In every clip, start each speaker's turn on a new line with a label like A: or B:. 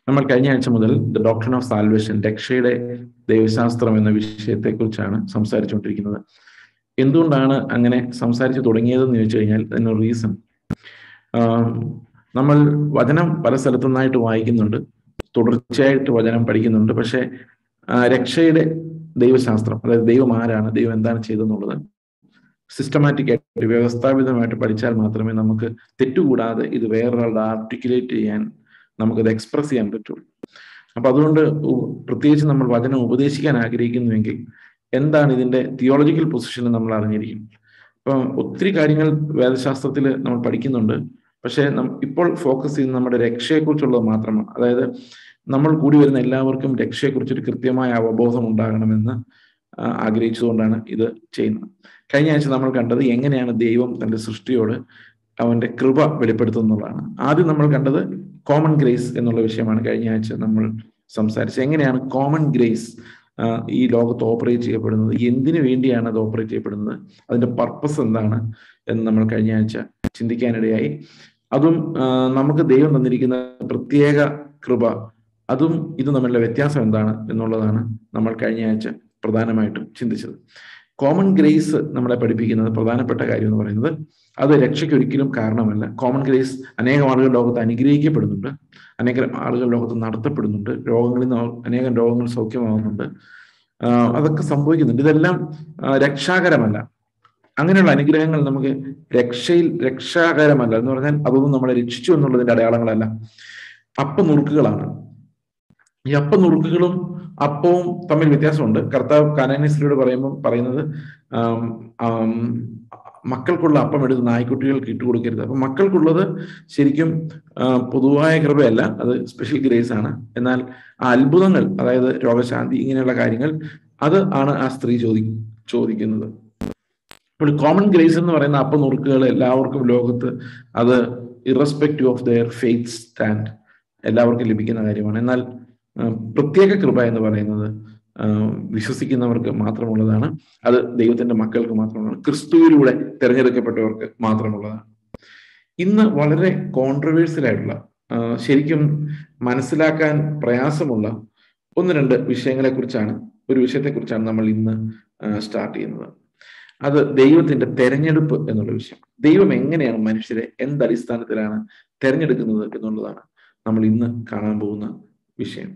A: നമ്മൾ കഴിഞ്ഞ ആഴ്ച മുതൽ ദ ഡോക്ടർ ഓഫ് സാൽവേഷൻ രക്ഷയുടെ ദൈവശാസ്ത്രം എന്ന വിഷയത്തെക്കുറിച്ചാണ് സംസാരിച്ചുകൊണ്ടിരിക്കുന്നത് എന്തുകൊണ്ടാണ് അങ്ങനെ സംസാരിച്ചു തുടങ്ങിയതെന്ന് ചോദിച്ചു കഴിഞ്ഞാൽ അതിന് റീസൺ നമ്മൾ വചനം പല സ്ഥലത്തുനിന്നായിട്ട് വായിക്കുന്നുണ്ട് തുടർച്ചയായിട്ട് വചനം പഠിക്കുന്നുണ്ട് പക്ഷെ രക്ഷയുടെ ദൈവശാസ്ത്രം അതായത് ദൈവം ആരാണ് ദൈവം എന്താണ് ചെയ്തെന്നുള്ളത് സിസ്റ്റമാറ്റിക് ആയിട്ട് വ്യവസ്ഥാപിതമായിട്ട് പഠിച്ചാൽ മാത്രമേ നമുക്ക് തെറ്റുകൂടാതെ ഇത് വേറൊരാളുടെ ആർട്ടിക്കുലേറ്റ് ചെയ്യാൻ നമുക്കത് എക്സ്പ്രസ് ചെയ്യാൻ പറ്റുള്ളൂ അപ്പൊ അതുകൊണ്ട് പ്രത്യേകിച്ച് നമ്മൾ വചനം ഉപദേശിക്കാൻ ആഗ്രഹിക്കുന്നുവെങ്കിൽ എന്താണ് ഇതിന്റെ തിയോളജിക്കൽ പൊസിഷൻ നമ്മൾ അറിഞ്ഞിരിക്കും ഇപ്പൊ ഒത്തിരി കാര്യങ്ങൾ വേദശാസ്ത്രത്തിൽ നമ്മൾ പഠിക്കുന്നുണ്ട് പക്ഷേ ഇപ്പോൾ ഫോക്കസ് ചെയ്യുന്നത് നമ്മുടെ രക്ഷയെക്കുറിച്ചുള്ളത് മാത്രമാണ് അതായത് നമ്മൾ കൂടി വരുന്ന എല്ലാവർക്കും രക്ഷയെക്കുറിച്ചൊരു കൃത്യമായ അവബോധം ഉണ്ടാകണമെന്ന് ആഗ്രഹിച്ചുകൊണ്ടാണ് ഇത് ചെയ്യുന്നത് കഴിഞ്ഞ ആഴ്ച നമ്മൾ കണ്ടത് എങ്ങനെയാണ് ദൈവം തന്റെ സൃഷ്ടിയോട് അവന്റെ കൃപ വെളിപ്പെടുത്തുന്നതാണ് ആദ്യം നമ്മൾ കണ്ടത് കോമൺ ഗ്രേസ് എന്നുള്ള വിഷയമാണ് കഴിഞ്ഞ ആഴ്ച നമ്മൾ സംസാരിച്ചത് എങ്ങനെയാണ് കോമൺ ഗ്രേസ് ഈ ലോകത്ത് ഓപ്പറേറ്റ് ചെയ്യപ്പെടുന്നത് എന്തിനു വേണ്ടിയാണ് അത് ഓപ്പറേറ്റ് ചെയ്യപ്പെടുന്നത് അതിന്റെ പർപ്പസ് എന്താണ് എന്ന് നമ്മൾ കഴിഞ്ഞ ആഴ്ച ചിന്തിക്കാനിടയായി അതും നമുക്ക് ദൈവം തന്നിരിക്കുന്ന പ്രത്യേക കൃപ അതും ഇത് തമ്മിലുള്ള വ്യത്യാസം എന്താണ് എന്നുള്ളതാണ് നമ്മൾ കഴിഞ്ഞ ആഴ്ച പ്രധാനമായിട്ടും ചിന്തിച്ചത് കോമൺ ഗ്രേസ് നമ്മളെ പഠിപ്പിക്കുന്നത് പ്രധാനപ്പെട്ട കാര്യം എന്ന് പറയുന്നത് അത് രക്ഷയ്ക്ക് ഒരിക്കലും കാരണമല്ല കോമൺ ഗ്രേസ് അനേകം ആളുകൾ ലോകത്ത് അനുഗ്രഹിക്കപ്പെടുന്നുണ്ട് അനേകം ആളുകൾ ലോകത്ത് നടത്തപ്പെടുന്നുണ്ട് രോഗങ്ങളിൽ നിന്ന് അനേകം രോഗങ്ങൾ സൗഖ്യമാവുന്നുണ്ട് അതൊക്കെ സംഭവിക്കുന്നുണ്ട് ഇതെല്ലാം രക്ഷാകരമല്ല അങ്ങനെയുള്ള അനുഗ്രഹങ്ങൾ നമുക്ക് രക്ഷയിൽ രക്ഷാകരമല്ല എന്ന് പറഞ്ഞാൽ അതൊന്നും നമ്മളെ രക്ഷിച്ചു എന്നുള്ളതിന്റെ അടയാളങ്ങളല്ല അപ്പ നുറുക്കുകളാണ് ഈ അപ്പ നുറുക്കുകളും അപ്പവും തമ്മിൽ വ്യത്യാസമുണ്ട് കർത്താവ് കാനാനിസിലൂടെ പറയുമ്പോൾ പറയുന്നത് മക്കൾക്കുള്ള അപ്പം എടുത്ത് നായ്ക്കുട്ടികൾക്ക് ഇട്ടുകൊടുക്കരുത് അപ്പൊ മക്കൾക്കുള്ളത് ശരിക്കും പൊതുവായ കൃപയല്ല അത് സ്പെഷ്യൽ ഗ്രേസ് ആണ് എന്നാൽ ആ അത്ഭുതങ്ങൾ അതായത് രോഗശാന്തി ഇങ്ങനെയുള്ള കാര്യങ്ങൾ അത് ആണ് ആ സ്ത്രീ ചോദി ചോദിക്കുന്നത് ഇപ്പോൾ കോമൺ ഗ്രേസ് എന്ന് പറയുന്ന അപ്പ നുറുക്കുകൾ എല്ലാവർക്കും ലോകത്ത് അത് irrespective of their faith stand എല്ലാവർക്കും ലഭിക്കുന്ന കാര്യമാണ് എന്നാൽ പ്രത്യേക കൃപ എന്ന് പറയുന്നത് വിശ്വസിക്കുന്നവർക്ക് മാത്രമുള്ളതാണ് അത് ദൈവത്തിന്റെ മക്കൾക്ക് മാത്രമുള്ളതാണ് ക്രിസ്തുവിലൂടെ തിരഞ്ഞെടുക്കപ്പെട്ടവർക്ക് മാത്രമുള്ളതാണ് ഇന്ന് വളരെ കോൺട്രവേഴ്സ്യൽ ആയിട്ടുള്ള ശരിക്കും മനസ്സിലാക്കാൻ പ്രയാസമുള്ള ഒന്ന് രണ്ട് വിഷയങ്ങളെ കുറിച്ചാണ് ഒരു വിഷയത്തെക്കുറിച്ചാണ് നമ്മൾ ഇന്ന് സ്റ്റാർട്ട് ചെയ്യുന്നത് അത് ദൈവത്തിന്റെ തെരഞ്ഞെടുപ്പ് എന്നുള്ള വിഷയം ദൈവം എങ്ങനെയാണ് മനുഷ്യരെ എന്തടിസ്ഥാനത്തിലാണ് തെരഞ്ഞെടുക്കുന്നത് എന്നുള്ളതാണ് നമ്മൾ ഇന്ന് കാണാൻ പോകുന്ന വിഷയം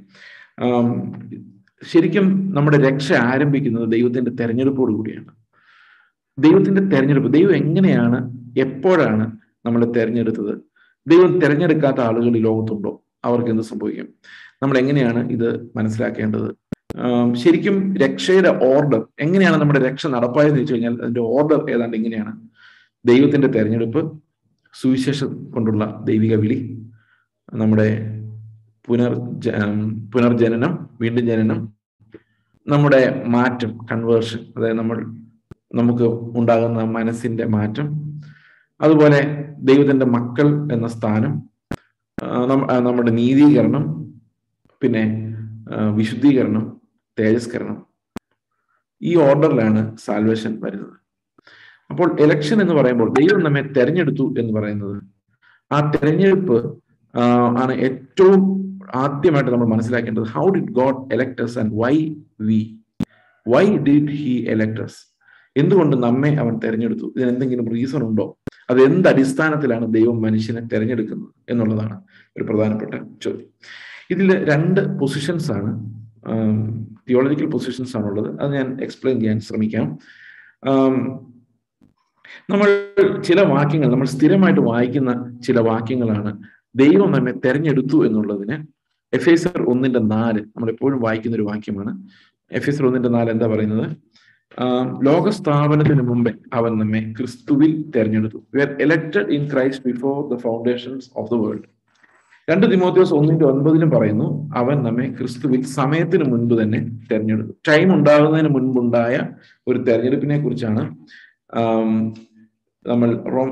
A: ശരിക്കും നമ്മുടെ രക്ഷ ആരംഭിക്കുന്നത് ദൈവത്തിന്റെ തെരഞ്ഞെടുപ്പോട് കൂടിയാണ് ദൈവത്തിന്റെ തെരഞ്ഞെടുപ്പ് ദൈവം എങ്ങനെയാണ് എപ്പോഴാണ് നമ്മളെ തെരഞ്ഞെടുത്തത് ദൈവം തെരഞ്ഞെടുക്കാത്ത ആളുകൾ ഈ ലോകത്തുണ്ടോ അവർക്ക് എന്ത് സംഭവിക്കും നമ്മൾ എങ്ങനെയാണ് ഇത് മനസ്സിലാക്കേണ്ടത് ശരിക്കും രക്ഷയുടെ ഓർഡർ എങ്ങനെയാണ് നമ്മുടെ രക്ഷ നടപ്പായെന്ന് വെച്ച് കഴിഞ്ഞാൽ അതിന്റെ ഓർഡർ ഏതാണ്ട് ഇങ്ങനെയാണ് ദൈവത്തിന്റെ തെരഞ്ഞെടുപ്പ് സുവിശേഷം കൊണ്ടുള്ള ദൈവിക വിളി നമ്മുടെ പുനർ പുനർജനനം വീണ്ടും ജനനം നമ്മുടെ മാറ്റം കൺവേർഷൻ അതായത് നമ്മൾ നമുക്ക് ഉണ്ടാകുന്ന മനസ്സിന്റെ മാറ്റം അതുപോലെ ദൈവത്തിന്റെ മക്കൾ എന്ന സ്ഥാനം നമ്മുടെ നീതീകരണം പിന്നെ വിശുദ്ധീകരണം തേജസ്കരണം ഈ ഓർഡറിലാണ് സാൽവേഷൻ വരുന്നത് അപ്പോൾ എലക്ഷൻ എന്ന് പറയുമ്പോൾ ദൈവം നമ്മെ തെരഞ്ഞെടുത്തു എന്ന് പറയുന്നത് ആ തെരഞ്ഞെടുപ്പ് ആണ് ഏറ്റവും ആദ്യമായിട്ട് നമ്മൾ മനസ്സിലാക്കേണ്ടത് how did God elect us and why we why did he elect us എന്തുകൊണ്ട് നമ്മെ അവൻ തെരഞ്ഞെടുത്തു ഇതിന് എന്തെങ്കിലും റീസൺ ഉണ്ടോ അത് എന്ത് അടിസ്ഥാനത്തിലാണ് ദൈവം മനുഷ്യനെ തെരഞ്ഞെടുക്കുന്നത് എന്നുള്ളതാണ് ഒരു പ്രധാനപ്പെട്ട ചോദ്യം ഇതിൽ രണ്ട് പൊസിഷൻസ് ആണ് തിയോളജിക്കൽ പൊസിഷൻസ് ആണുള്ളത് അത് ഞാൻ എക്സ്പ്ലെയിൻ ചെയ്യാൻ ശ്രമിക്കാം നമ്മൾ ചില വാക്യങ്ങൾ നമ്മൾ സ്ഥിരമായിട്ട് വായിക്കുന്ന ചില വാക്യങ്ങളാണ് ദൈവം നമ്മെ തെരഞ്ഞെടുത്തു എന്നുള്ളതിന് എഫ് എസർ ഒന്നിന്റെ നാല് നമ്മൾ എപ്പോഴും വായിക്കുന്ന ഒരു വാക്യമാണ് എഫ് എസർ ഒന്നിന്റെ നാല് എന്താ പറയുന്നത് ലോകസ്ഥാപനത്തിന് മുമ്പേ അവൻ നമ്മെ ക്രിസ്തുവിൽ തെരഞ്ഞെടുത്തു we are elected in Christ before the foundations of the world രണ്ട് തിമോത്യോസ് ഒന്നിന്റെ ഒൻപതിലും പറയുന്നു അവൻ നമ്മെ ക്രിസ്തുവിൽ സമയത്തിന് മുൻപ് തന്നെ തെരഞ്ഞെടുത്തു ടൈം ഉണ്ടാകുന്നതിന് മുൻപുണ്ടായ ഒരു തെരഞ്ഞെടുപ്പിനെ കുറിച്ചാണ് നമ്മൾ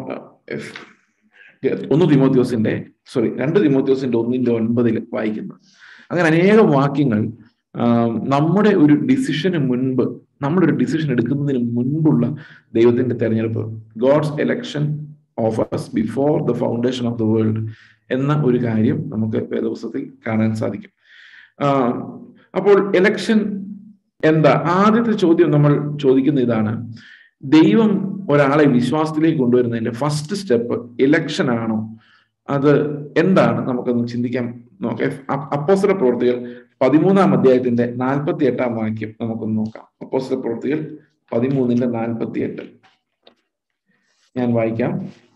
A: ഒന്ന് തിമോത്യോസിന്റെ സോറി രണ്ട് തിമോത്യോസിന്റെ ഒന്നിന്റെ ഒൻപതിൽ വായിക്കുന്നത് അങ്ങനെ അനേകം വാക്യങ്ങൾ നമ്മുടെ ഒരു ഡിസിഷന് മുൻപ് നമ്മുടെ ഒരു ഡിസിഷൻ എടുക്കുന്നതിന് മുൻപുള്ള ദൈവത്തിന്റെ തെരഞ്ഞെടുപ്പ് God's election of us before the foundation of the world എന്ന ഒരു കാര്യം നമുക്ക് വേദപുസ്തകത്തിൽ കാണാൻ സാധിക്കും അപ്പോൾ എലക്ഷൻ എന്താ ആദ്യത്തെ ചോദ്യം നമ്മൾ ചോദിക്കുന്ന ഇതാണ് ദൈവം ഒരാളെ വിശ്വാസത്തിലേക്ക് കൊണ്ടുവരുന്നതിന്റെ ഫസ്റ്റ് സ്റ്റെപ്പ് ഇലക്ഷൻ ആണോ അത് എന്താണ് നമുക്കൊന്ന് ചിന്തിക്കാൻ നോക്കാം അപ്പോസ്തല പ്രവൃത്തികൾ പതിമൂന്നാം അധ്യായത്തിന്റെ നാൽപ്പത്തി എട്ടാം വാക്യം നമുക്കൊന്ന് നോക്കാം അപ്പോസ്തല പ്രവൃത്തികൾ പതിമൂന്നിന്റെ നാൽപ്പത്തി എട്ട് ഞാൻ വായിക്കാം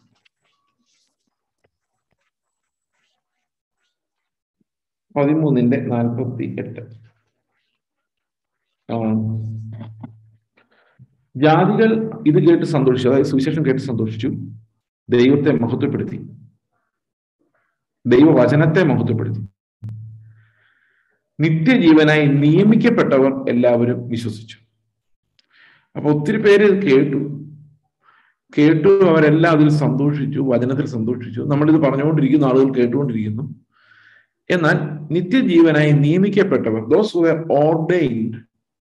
A: പതിമൂന്നിന്റെ നാൽപ്പത്തി എട്ട് ജാതികൾ ഇത് കേട്ട് സന്തോഷിച്ചു അതായത് സുവിശേഷം കേട്ട് സന്തോഷിച്ചു ദൈവത്തെ മഹത്വപ്പെടുത്തി ദൈവവചനത്തെ മഹത്വപ്പെടുത്തി നിത്യജീവനായി നിയമിക്കപ്പെട്ടവർ എല്ലാവരും വിശ്വസിച്ചു അപ്പൊ ഒത്തിരി പേര് കേട്ടു കേട്ടു അവരെല്ലാം അതിൽ സന്തോഷിച്ചു വചനത്തിൽ സന്തോഷിച്ചു നമ്മളിത് പറഞ്ഞുകൊണ്ടിരിക്കുന്ന ആളുകൾ കേട്ടുകൊണ്ടിരിക്കുന്നു എന്നാൽ നിത്യജീവനായി നിയമിക്കപ്പെട്ടവർ those who are ordained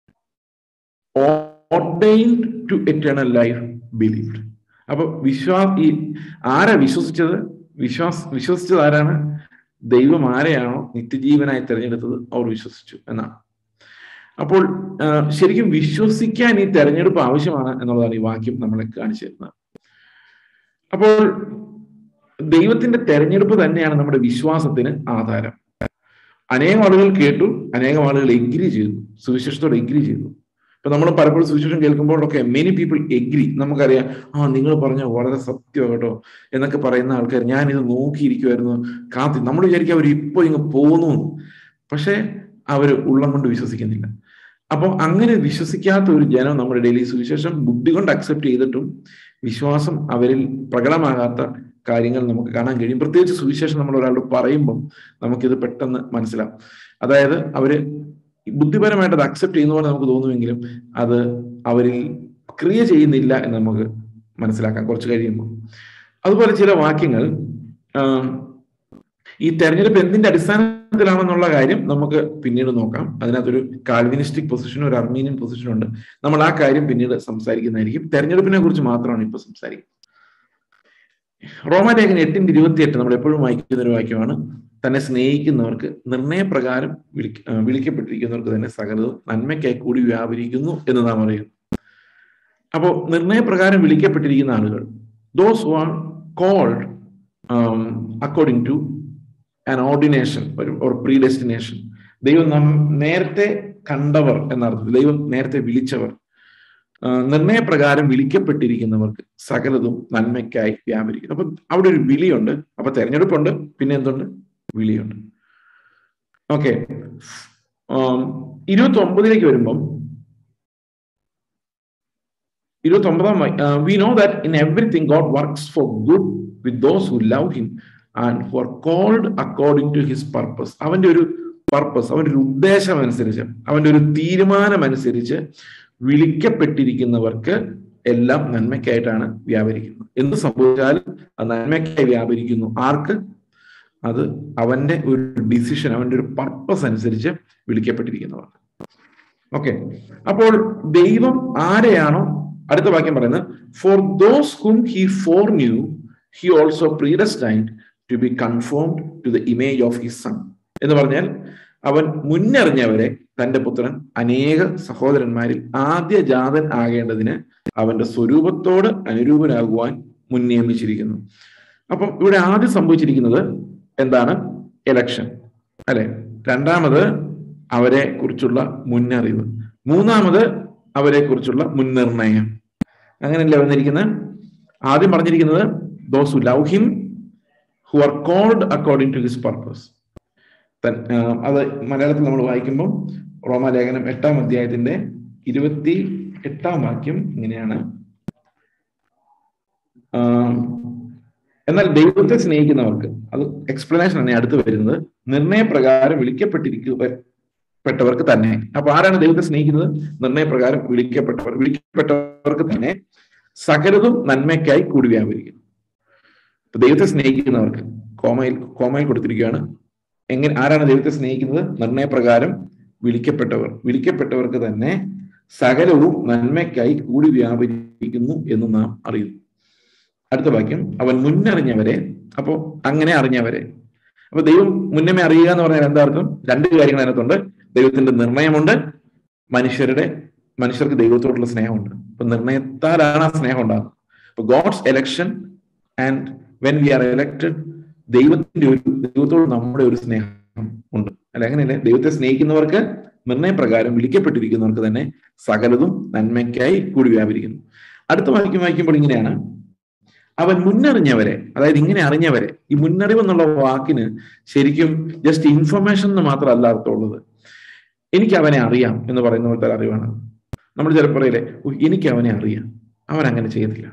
A: ordained to eternal life believed അപ്പൊ വിശ്വാസ ഈ ആരാ വിശ്വസിച്ചത് വിശ്വാസ വിശ്വസിച്ചത് ആരാണ് ദൈവം ആരെയാണോ നിത്യജീവനായി തിരഞ്ഞെടുത്തത് അവർ വിശ്വസിച്ചു എന്നാണ് അപ്പോൾ ശരിക്കും വിശ്വസിക്കാൻ ഈ തെരഞ്ഞെടുപ്പ് ആവശ്യമാണ് എന്നുള്ളതാണ് ഈ വാക്യം നമ്മളെ കാണിച്ചു തരുന്നത് അപ്പോൾ ദൈവത്തിന്റെ തെരഞ്ഞെടുപ്പ് തന്നെയാണ് നമ്മുടെ വിശ്വാസത്തിന് ആധാരം അനേകം ആളുകൾ കേട്ടു അനേകം ആളുകൾ എഗ്രി ചെയ്തു സുവിശേഷത്തോട് എഗ്രി ചെയ്തു ഇപ്പൊ നമ്മൾ പലപ്പോഴും സുവിശേഷം കേൾക്കുമ്പോഴൊക്കെ മെനി പീപ്പിൾ എഗ്രി നമുക്കറിയാം ആ നിങ്ങൾ പറഞ്ഞ വളരെ സത്യം കേട്ടോ എന്നൊക്കെ പറയുന്ന ആൾക്കാർ ഞാൻ ഇത് നോക്കിയിരിക്കുമായിരുന്നു കാത്തി നമ്മൾ വിചാരിക്കും അവർ ഇപ്പൊ ഇങ്ങ് പോകുന്നു പക്ഷെ അവർ ഉള്ളം കൊണ്ട് വിശ്വസിക്കുന്നില്ല അപ്പോൾ അങ്ങനെ വിശ്വസിക്കാത്ത ഒരു ജനം നമ്മുടെ ഇടയിൽ ഈ സുവിശേഷം ബുദ്ധി കൊണ്ട് അക്സെപ്റ്റ് ചെയ്തിട്ടും വിശ്വാസം അവരിൽ പ്രകടമാകാത്ത കാര്യങ്ങൾ നമുക്ക് കാണാൻ കഴിയും പ്രത്യേകിച്ച് സുവിശേഷം നമ്മൾ ഒരാളോട് പറയുമ്പം നമുക്കിത് പെട്ടെന്ന് മനസ്സിലാവും അതായത് അവര് ബുദ്ധിപരമായിട്ട് അത് അക്സെപ്റ്റ് ചെയ്യുന്ന പോലെ നമുക്ക് തോന്നുമെങ്കിലും അത് അവരിൽ ക്രിയ ചെയ്യുന്നില്ല എന്ന് നമുക്ക് മനസ്സിലാക്കാം കുറച്ച് കഴിയുമ്പോൾ അതുപോലെ ചില വാക്യങ്ങൾ ഈ തെരഞ്ഞെടുപ്പ് എന്തിന്റെ അടിസ്ഥാനത്തിലാണെന്നുള്ള കാര്യം നമുക്ക് പിന്നീട് നോക്കാം അതിനകത്തൊരു കാൽവിനിസ്റ്റിക് പൊസിഷനും ഒരു അർമീനിയൻ പൊസിഷനും ഉണ്ട് നമ്മൾ ആ കാര്യം പിന്നീട് സംസാരിക്കുന്നതായിരിക്കും തെരഞ്ഞെടുപ്പിനെ കുറിച്ച് മാത്രമാണ് ഇപ്പൊ സംസാരിക്കുന്നത് റോമാലേഖന എട്ടിന്റെ ഇരുപത്തിയെട്ട് നമ്മൾ എപ്പോഴും വായിക്കുന്ന ഒരു വാക്യമാണ് തന്നെ സ്നേഹിക്കുന്നവർക്ക് നിർണയപ്രകാരം വിളി വിളിക്കപ്പെട്ടിരിക്കുന്നവർക്ക് തന്നെ സകലതും നന്മയ്ക്കായി കൂടി വ്യാപരിക്കുന്നു എന്ന് നാം അറിയുന്നു അപ്പോൾ നിർണയപ്രകാരം വിളിക്കപ്പെട്ടിരിക്കുന്ന ആളുകൾ those who are called according to an ordination ഒരു പ്രീ ഡെസ്റ്റിനേഷൻ ദൈവം നാം നേരത്തെ കണ്ടവർ എന്നർത്ഥത്തിൽ ദൈവം നേരത്തെ വിളിച്ചവർ നിർണയപ്രകാരം വിളിക്കപ്പെട്ടിരിക്കുന്നവർക്ക് സകലതും നന്മയ്ക്കായി വ്യാപരിക്കുന്നു അപ്പൊ അവിടെ ഒരു വിളിയുണ്ട് അപ്പൊ തെരഞ്ഞെടുപ്പുണ്ട് പിന്നെ എന്തുണ്ട് വിളിയുണ്ട് ഓക്കെ ഇരുപത്തി ഒമ്പതിലേക്ക് വരുമ്പം ഇരുപത്തി ഒമ്പതാം we know that in everything God works for good with those who love him and who are called according to his purpose അവന്റെ ഒരു പർപ്പസ് അവന്റെ ഒരു ഉദ്ദേശം അനുസരിച്ച് അവന്റെ ഒരു തീരുമാനം അനുസരിച്ച് വിളിക്കപ്പെട്ടിരിക്കുന്നവർക്ക് എല്ലാം നന്മയ്ക്കായിട്ടാണ് വ്യാപരിക്കുന്നത് എന്ത് സംഭവിച്ചാലും അത് നന്മയ്ക്കായി വ്യാപരിക്കുന്നു ആർക്ക് അത് അവന്റെ ഒരു ഡിസിഷൻ അവന്റെ ഒരു പർപ്പസ് അനുസരിച്ച് വിളിക്കപ്പെട്ടിരിക്കുന്നവർക്ക് ഓക്കെ അപ്പോൾ ദൈവം ആരെയാണോ അടുത്ത വാക്യം പറയുന്നത് for those whom he foreknew he also predestined to be confirmed to the image of his son എന്ന് പറഞ്ഞാൽ അവൻ മുന്നറിഞ്ഞവരെ തന്റെ പുത്രൻ അനേക സഹോദരന്മാരിൽ ആദ്യ ജാതൻ ആകേണ്ടതിന് അവന്റെ സ്വരൂപത്തോട് അനുരൂപനാകുവാൻ മുൻനിയമിച്ചിരിക്കുന്നു അപ്പം ഇവിടെ ആദ്യം സംഭവിച്ചിരിക്കുന്നത് എന്താണ് എലക്ഷൻ അല്ലെ രണ്ടാമത് അവരെ കുറിച്ചുള്ള മുന്നറിവ് മൂന്നാമത് അവരെ കുറിച്ചുള്ള മുൻനിർണയം അങ്ങനെയല്ലേ വന്നിരിക്കുന്നത് ആദ്യം പറഞ്ഞിരിക്കുന്നത് those who love him who are called according to his purpose അത് മലയാളത്തിൽ നമ്മൾ വായിക്കുമ്പോൾ റോമാലേഖനം എട്ടാം അധ്യായത്തിന്റെ ഇരുപത്തി എട്ടാം വാക്യം ഇങ്ങനെയാണ് എന്നാൽ ദൈവത്തെ സ്നേഹിക്കുന്നവർക്ക് അത് എക്സ്പ്ലനേഷൻ ആണ് അടുത്ത് വരുന്നത് നിർണയപ്രകാരം വിളിക്കപ്പെട്ടിരിക്കപ്പെട്ടവർക്ക് തന്നെ അപ്പൊ ആരാണ് ദൈവത്തെ സ്നേഹിക്കുന്നത് നിർണയപ്രകാരം വിളിക്കപ്പെട്ടവർ വിളിക്കപ്പെട്ടവർക്ക് തന്നെ സകലതും നന്മയ്ക്കായി കൂടി വ്യാപരിക്കുന്നു ദൈവത്തെ സ്നേഹിക്കുന്നവർക്ക് കോമയിൽ കോമയിൽ കൊടുത്തിരിക്കുകയാണ് എങ്ങനെ ആരാണ് ദൈവത്തെ സ്നേഹിക്കുന്നത് നിർണയപ്രകാരം വിളിക്കപ്പെട്ടവർ വിളിക്കപ്പെട്ടവർക്ക് തന്നെ സകലവും നന്മയ്ക്കായി കൂടി വ്യാപരിക്കുന്നു എന്ന് നാം അറിയുന്നു അടുത്ത വാക്യം അവൻ മുന്നറിഞ്ഞവരെ അപ്പോ അങ്ങനെ അറിഞ്ഞവരെ അപ്പൊ ദൈവം മുന്നമേ അറിയുക എന്ന് പറഞ്ഞാൽ എന്താ അർത്ഥം രണ്ട് കാര്യങ്ങൾ അതിനകത്തുണ്ട് ദൈവത്തിന്റെ നിർണയമുണ്ട് മനുഷ്യരുടെ മനുഷ്യർക്ക് ദൈവത്തോടുള്ള സ്നേഹമുണ്ട് അപ്പൊ നിർണയത്താലാണ് ആ സ്നേഹം ഉണ്ടാകുന്നത് അപ്പൊ God's election and when we are elected ദൈവത്തിന്റെ ഒരു ദൈവത്തോട് നമ്മുടെ ഒരു സ്നേഹം ഉണ്ട് അല്ല അങ്ങനെയല്ലേ ദൈവത്തെ സ്നേഹിക്കുന്നവർക്ക് നിർണയപ്രകാരം വിളിക്കപ്പെട്ടിരിക്കുന്നവർക്ക് തന്നെ സകലതും നന്മയ്ക്കായി കൂടി വ്യാപരിക്കുന്നു അടുത്ത വാക്യം വായിക്കുമ്പോൾ ഇങ്ങനെയാണ് അവൻ മുന്നറിഞ്ഞവരെ അതായത് ഇങ്ങനെ അറിഞ്ഞവരെ ഈ മുന്നറിവ് എന്നുള്ള വാക്കിന് ശരിക്കും ജസ്റ്റ് ഇൻഫർമേഷൻ എന്ന് മാത്രമല്ല അർത്ഥമുള്ളത് എനിക്ക് അവനെ അറിയാം എന്ന് പറയുന്ന പോലത്തെ ഒരു അറിവാണ് നമ്മൾ ചിലപ്പോൾ പറയില്ലേ എനിക്ക് അവനെ അറിയാം അവൻ അങ്ങനെ ചെയ്തില്ല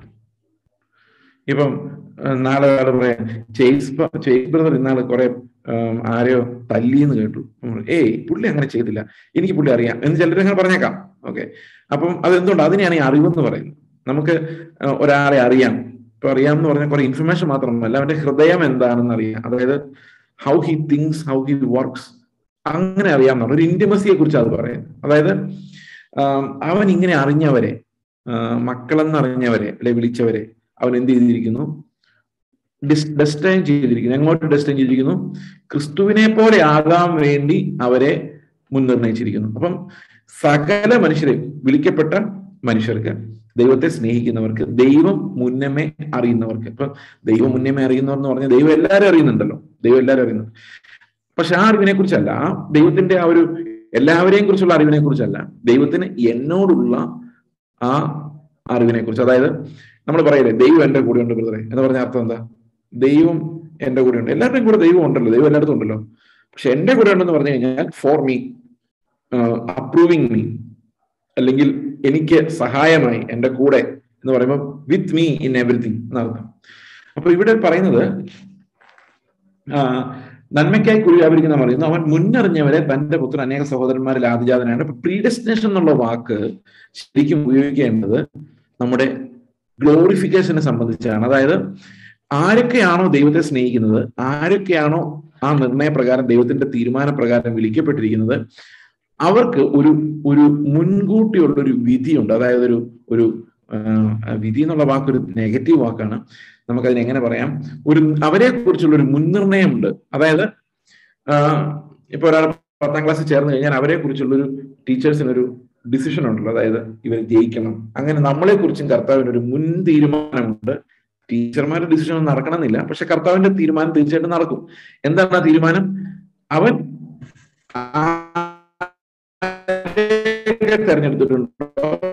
A: ഇപ്പം നാളെ ഒരാൾ പറയാം ചേസ് ചേസ് ബ്രദർ ഇന്നാള് കുറെ ആരെയോ തല്ലിയെന്ന് കേട്ടു ഏയ് പുള്ളി അങ്ങനെ ചെയ്തില്ല എനിക്ക് പുള്ളി അറിയാം എന്ന് ചിലർ അങ്ങനെ പറഞ്ഞേക്കാം ഓക്കെ അപ്പം അതെന്തുകൊണ്ട് അതിനെയാണ് ഈ അറിവെന്ന് പറയുന്നത് നമുക്ക് ഒരാളെ അറിയാം ഇപ്പൊ അറിയാം എന്ന് പറഞ്ഞാൽ കുറെ ഇൻഫർമേഷൻ മാത്രമല്ല അവന്റെ ഹൃദയം എന്താണെന്ന് അറിയാം അതായത് how he thinks how he works അങ്ങനെ അറിയാമെന്നുള്ള ഒരു ഇന്റിമസിയെ കുറിച്ച് അത് പറയുന്നത് അതായത് അവൻ ഇങ്ങനെ അറിഞ്ഞവരെ മക്കളെന്ന് അറിഞ്ഞവരെ അല്ലെ വിളിച്ചവരെ അവൻ എന്ത് ചെയ്തിരിക്കുന്നു ഡെസ്റ്റൈൻ ചെയ്തിരിക്കുന്നു എങ്ങോട്ട് ഡെസ്റ്റൈൻ ചെയ്തിരിക്കുന്നു ക്രിസ്തുവിനെ പോലെ ആകാൻ വേണ്ടി അവരെ മുൻനിർണയിച്ചിരിക്കുന്നു അപ്പം സകല മനുഷ്യരെ വിളിക്കപ്പെട്ട മനുഷ്യർക്ക് ദൈവത്തെ സ്നേഹിക്കുന്നവർക്ക് ദൈവം മുന്നമേ അറിയുന്നവർക്ക് ഇപ്പൊ ദൈവം മുന്നമേ അറിയുന്നവർ എന്ന് പറഞ്ഞാൽ ദൈവം എല്ലാവരും അറിയുന്നുണ്ടല്ലോ ദൈവം എല്ലാവരും അറിയുന്നുണ്ട് പക്ഷെ ആ അറിവിനെ കുറിച്ചല്ല ആ ദൈവത്തിന്റെ ആ ഒരു എല്ലാവരെയും കുറിച്ചുള്ള അറിവിനെ കുറിച്ചല്ല ദൈവത്തിന് എന്നോടുള്ള ആ അറിവിനെ കുറിച്ച് അതായത് നമ്മൾ പറയില്ലേ ദൈവം എന്റെ കൂടെ ഉണ്ട് ബ്രദറെ എന്ന് പറഞ്ഞ അർത്ഥം എന്താ ദൈവം എന്റെ കൂടെ ഉണ്ട് എല്ലാവരുടെയും കൂടെ ദൈവം ഉണ്ടല്ലോ ദൈവം എല്ലായിടത്തും ഉണ്ടല്ലോ പക്ഷെ എന്റെ കൂടെ ഉണ്ടെന്ന് പറഞ്ഞു കഴിഞ്ഞാൽ ഫോർ മീ അപ്രൂവിങ് മീ അല്ലെങ്കിൽ എനിക്ക് സഹായമായി എൻ്റെ കൂടെ എന്ന് പറയുമ്പോൾ വിത്ത് മീ ഇൻ എവറിഥിങ് എന്നർത്ഥം അപ്പൊ ഇവിടെ പറയുന്നത് നന്മയ്ക്കായി കുഴി വ്യാപരിക്കുന്ന പറയുന്നു അവൻ മുന്നറിഞ്ഞവരെ തന്റെ പുത്രൻ അനേക സഹോദരന്മാരിൽ ആദിജാതനാണ് അപ്പൊ പ്രീഡെസ്റ്റിനേഷൻ എന്നുള്ള വാക്ക് ശരിക്കും ഉപയോഗിക്കേണ്ടത് നമ്മുടെ ഗ്ലോറിഫിക്കേഷനെ സംബന്ധിച്ചാണ് അതായത് ആരൊക്കെയാണോ ദൈവത്തെ സ്നേഹിക്കുന്നത് ആരൊക്കെയാണോ ആ നിർണയപ്രകാരം ദൈവത്തിന്റെ തീരുമാനപ്രകാരം വിളിക്കപ്പെട്ടിരിക്കുന്നത് അവർക്ക് ഒരു ഒരു മുൻകൂട്ടിയുള്ള ഒരു വിധിയുണ്ട് അതായത് ഒരു ഒരു വിധി എന്നുള്ള വാക്കൊരു നെഗറ്റീവ് വാക്കാണ് നമുക്കതിനെ എങ്ങനെ പറയാം ഒരു അവരെ കുറിച്ചുള്ള ഒരു മുൻനിർണയമുണ്ട് അതായത് ഇപ്പൊ ഒരാൾ പത്താം ക്ലാസ്സിൽ ചേർന്ന് കഴിഞ്ഞാൽ അവരെ കുറിച്ചുള്ള ഒരു ടീച്ചേഴ്സിനൊരു ഡിസിഷൻ ഉണ്ടല്ലോ അതായത് ഇവർ ജയിക്കണം അങ്ങനെ നമ്മളെ കുറിച്ചും കർത്താവിന് ഒരു മുൻ തീരുമാനമുണ്ട് ടീച്ചർമാരുടെ ഡിസിഷൻ ഒന്നും നടക്കണമെന്നില്ല പക്ഷെ കർത്താവിന്റെ തീരുമാനം തീർച്ചയായിട്ടും നടക്കും എന്താണ് ആ തീരുമാനം അവൻ തെരഞ്ഞെടുത്തിട്ടുണ്ടോ